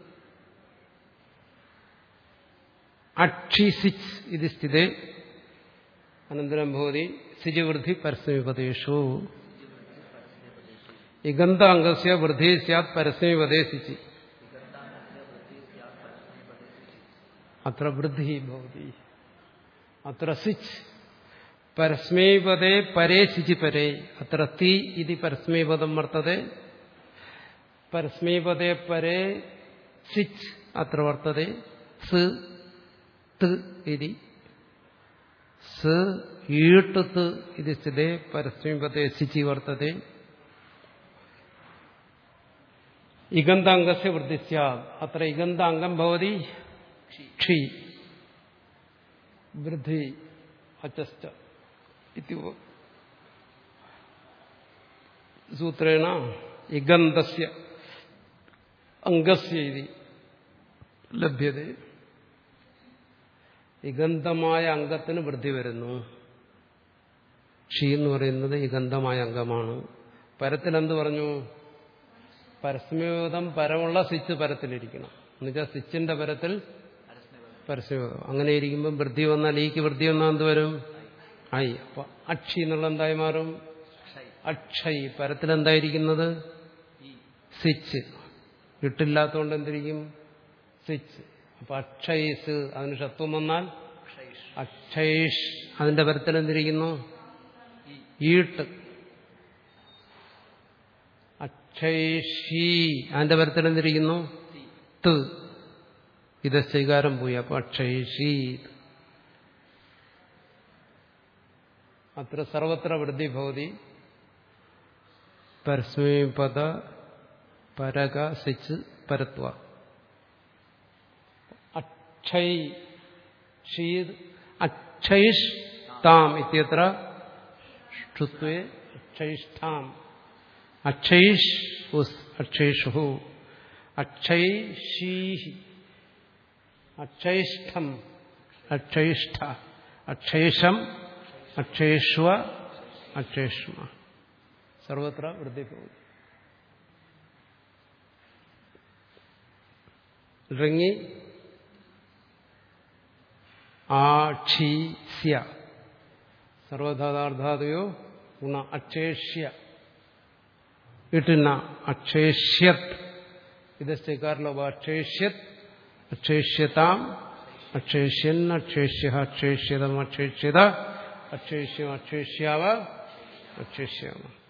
അക്ഷിസിച്ച് ഇത് സ്ഥിതേ അനന്തരം ഭവതി സിജവൃദ്ധി പരസ്മീപദേശു ഇഗന്ധാംഗസ്യ വൃദ്ധി സ്യാത് പരസ്മീപദേശിച്ച് അത്ര വൃദ്ധി ഭവതി അത്ര സിച്ച് പരസ്മൈപദേ പരേ സിജി പരേ അത്ര തീ ഇതി പരസ്മൈപദം വർത്തതെ പരസ്മൈപദേ പരേ സിച്ച് അത്ര വർത്തതെ സ് ത് ഇതി സ് ഈട്ടത്ത് ഇത് സ്ഥിതേ പരസ്മൈപദേ സിച്ചി വർത്തതെ ഇഗന്ധാംഗസ്യ വൃദ്ധി സ്യാത് അത്ര ഇഗന്ധാംഗം ഭവതി ക്ഷി വൃദ്ധി അച്ചസ്റ്റ സൂത്രേണ ഇഗന്ധസ്യ അംഗസ്യ ഇതി ലഭ്യത ഇഗന്ധമായ അംഗത്തിന് വൃദ്ധി വരുന്നു ക്ഷി എന്ന് പറയുന്നത് ഇഗന്ധമായ അംഗമാണ് പരത്തിൽ എന്ത് പറഞ്ഞു പരസ്മയോധം പരമുള്ള സ്വിച്ച് പരത്തിലിരിക്കണം എന്നുവെച്ചാൽ സ്വിച്ചിന്റെ പരത്തിൽ പരസ്മയോധം അങ്ങനെ ഇരിക്കുമ്പോൾ വൃദ്ധി വന്നാൽ ഈക്ക് വൃദ്ധി വന്നാൽ എന്ത് വരും ഐ അപ്പൊ അക്ഷി എന്നുള്ള എന്തായി മാറും അക്ഷയ് പരത്തിൽ എന്തായിരിക്കുന്നത് സ്വിച്ച് ഇട്ടില്ലാത്തതുകൊണ്ട് എന്തിരിക്കും സ്വിച്ച് അപ്പൊ അക്ഷയ്സ് അതിന് ഷത്വം വന്നാൽ അക്ഷയ്ഷ് അതിന്റെ പരത്തിൽ എന്തിരിക്കുന്നു ഈട്ട് അക്ഷയ്ഷി അതിന്റെ പരത്തിൽ എന്തിരിക്കുന്നു ത് ഇത് സ്വീകാരം പോയി അപ്പൊ അക്ഷയ്ഷി അത്ര സർവത്ര വൃദ്ധി ഭവതി പരസ്മൈപദ പരക സിച്ച് പരത്വ അക്ഷൈ ഷീദ് അക്ഷൈഷ് താം ഇത്യത്ര ഷ്ടുത്വേ അക്ഷൈഷ്ഠാം അക്ഷൈഷ് ഉസ് അക്ഷൈഷു അക്ഷൈഷീഹി അക്ഷൈഷ്ഠം അക്ഷൈഷ്ഠ അക്ഷൈഷം അക്ഷേഷ്വ അക്ഷേഷ്മ സർവത്ര വൃദ്ധി പോകും ഋങ്ങി ആക്ഷീസ്യ സർവധാതാർത്ഥാതയോ ഗുണ അക്ഷേഷ്യ ഇട്ടിന അക്ഷേഷ്യത് ഇതശ്ചകാരലോ അക്ഷേഷ്യത് അക്ഷേഷ്യതാം അക്ഷേഷ്യൻ അക്ഷേഷ്യ അക്ഷേഷ്യതം അക്ഷേഷ്യത അക്ഷേഷ്യം അക്ഷേഷ്യാവ അക്ഷേഷ്യാവ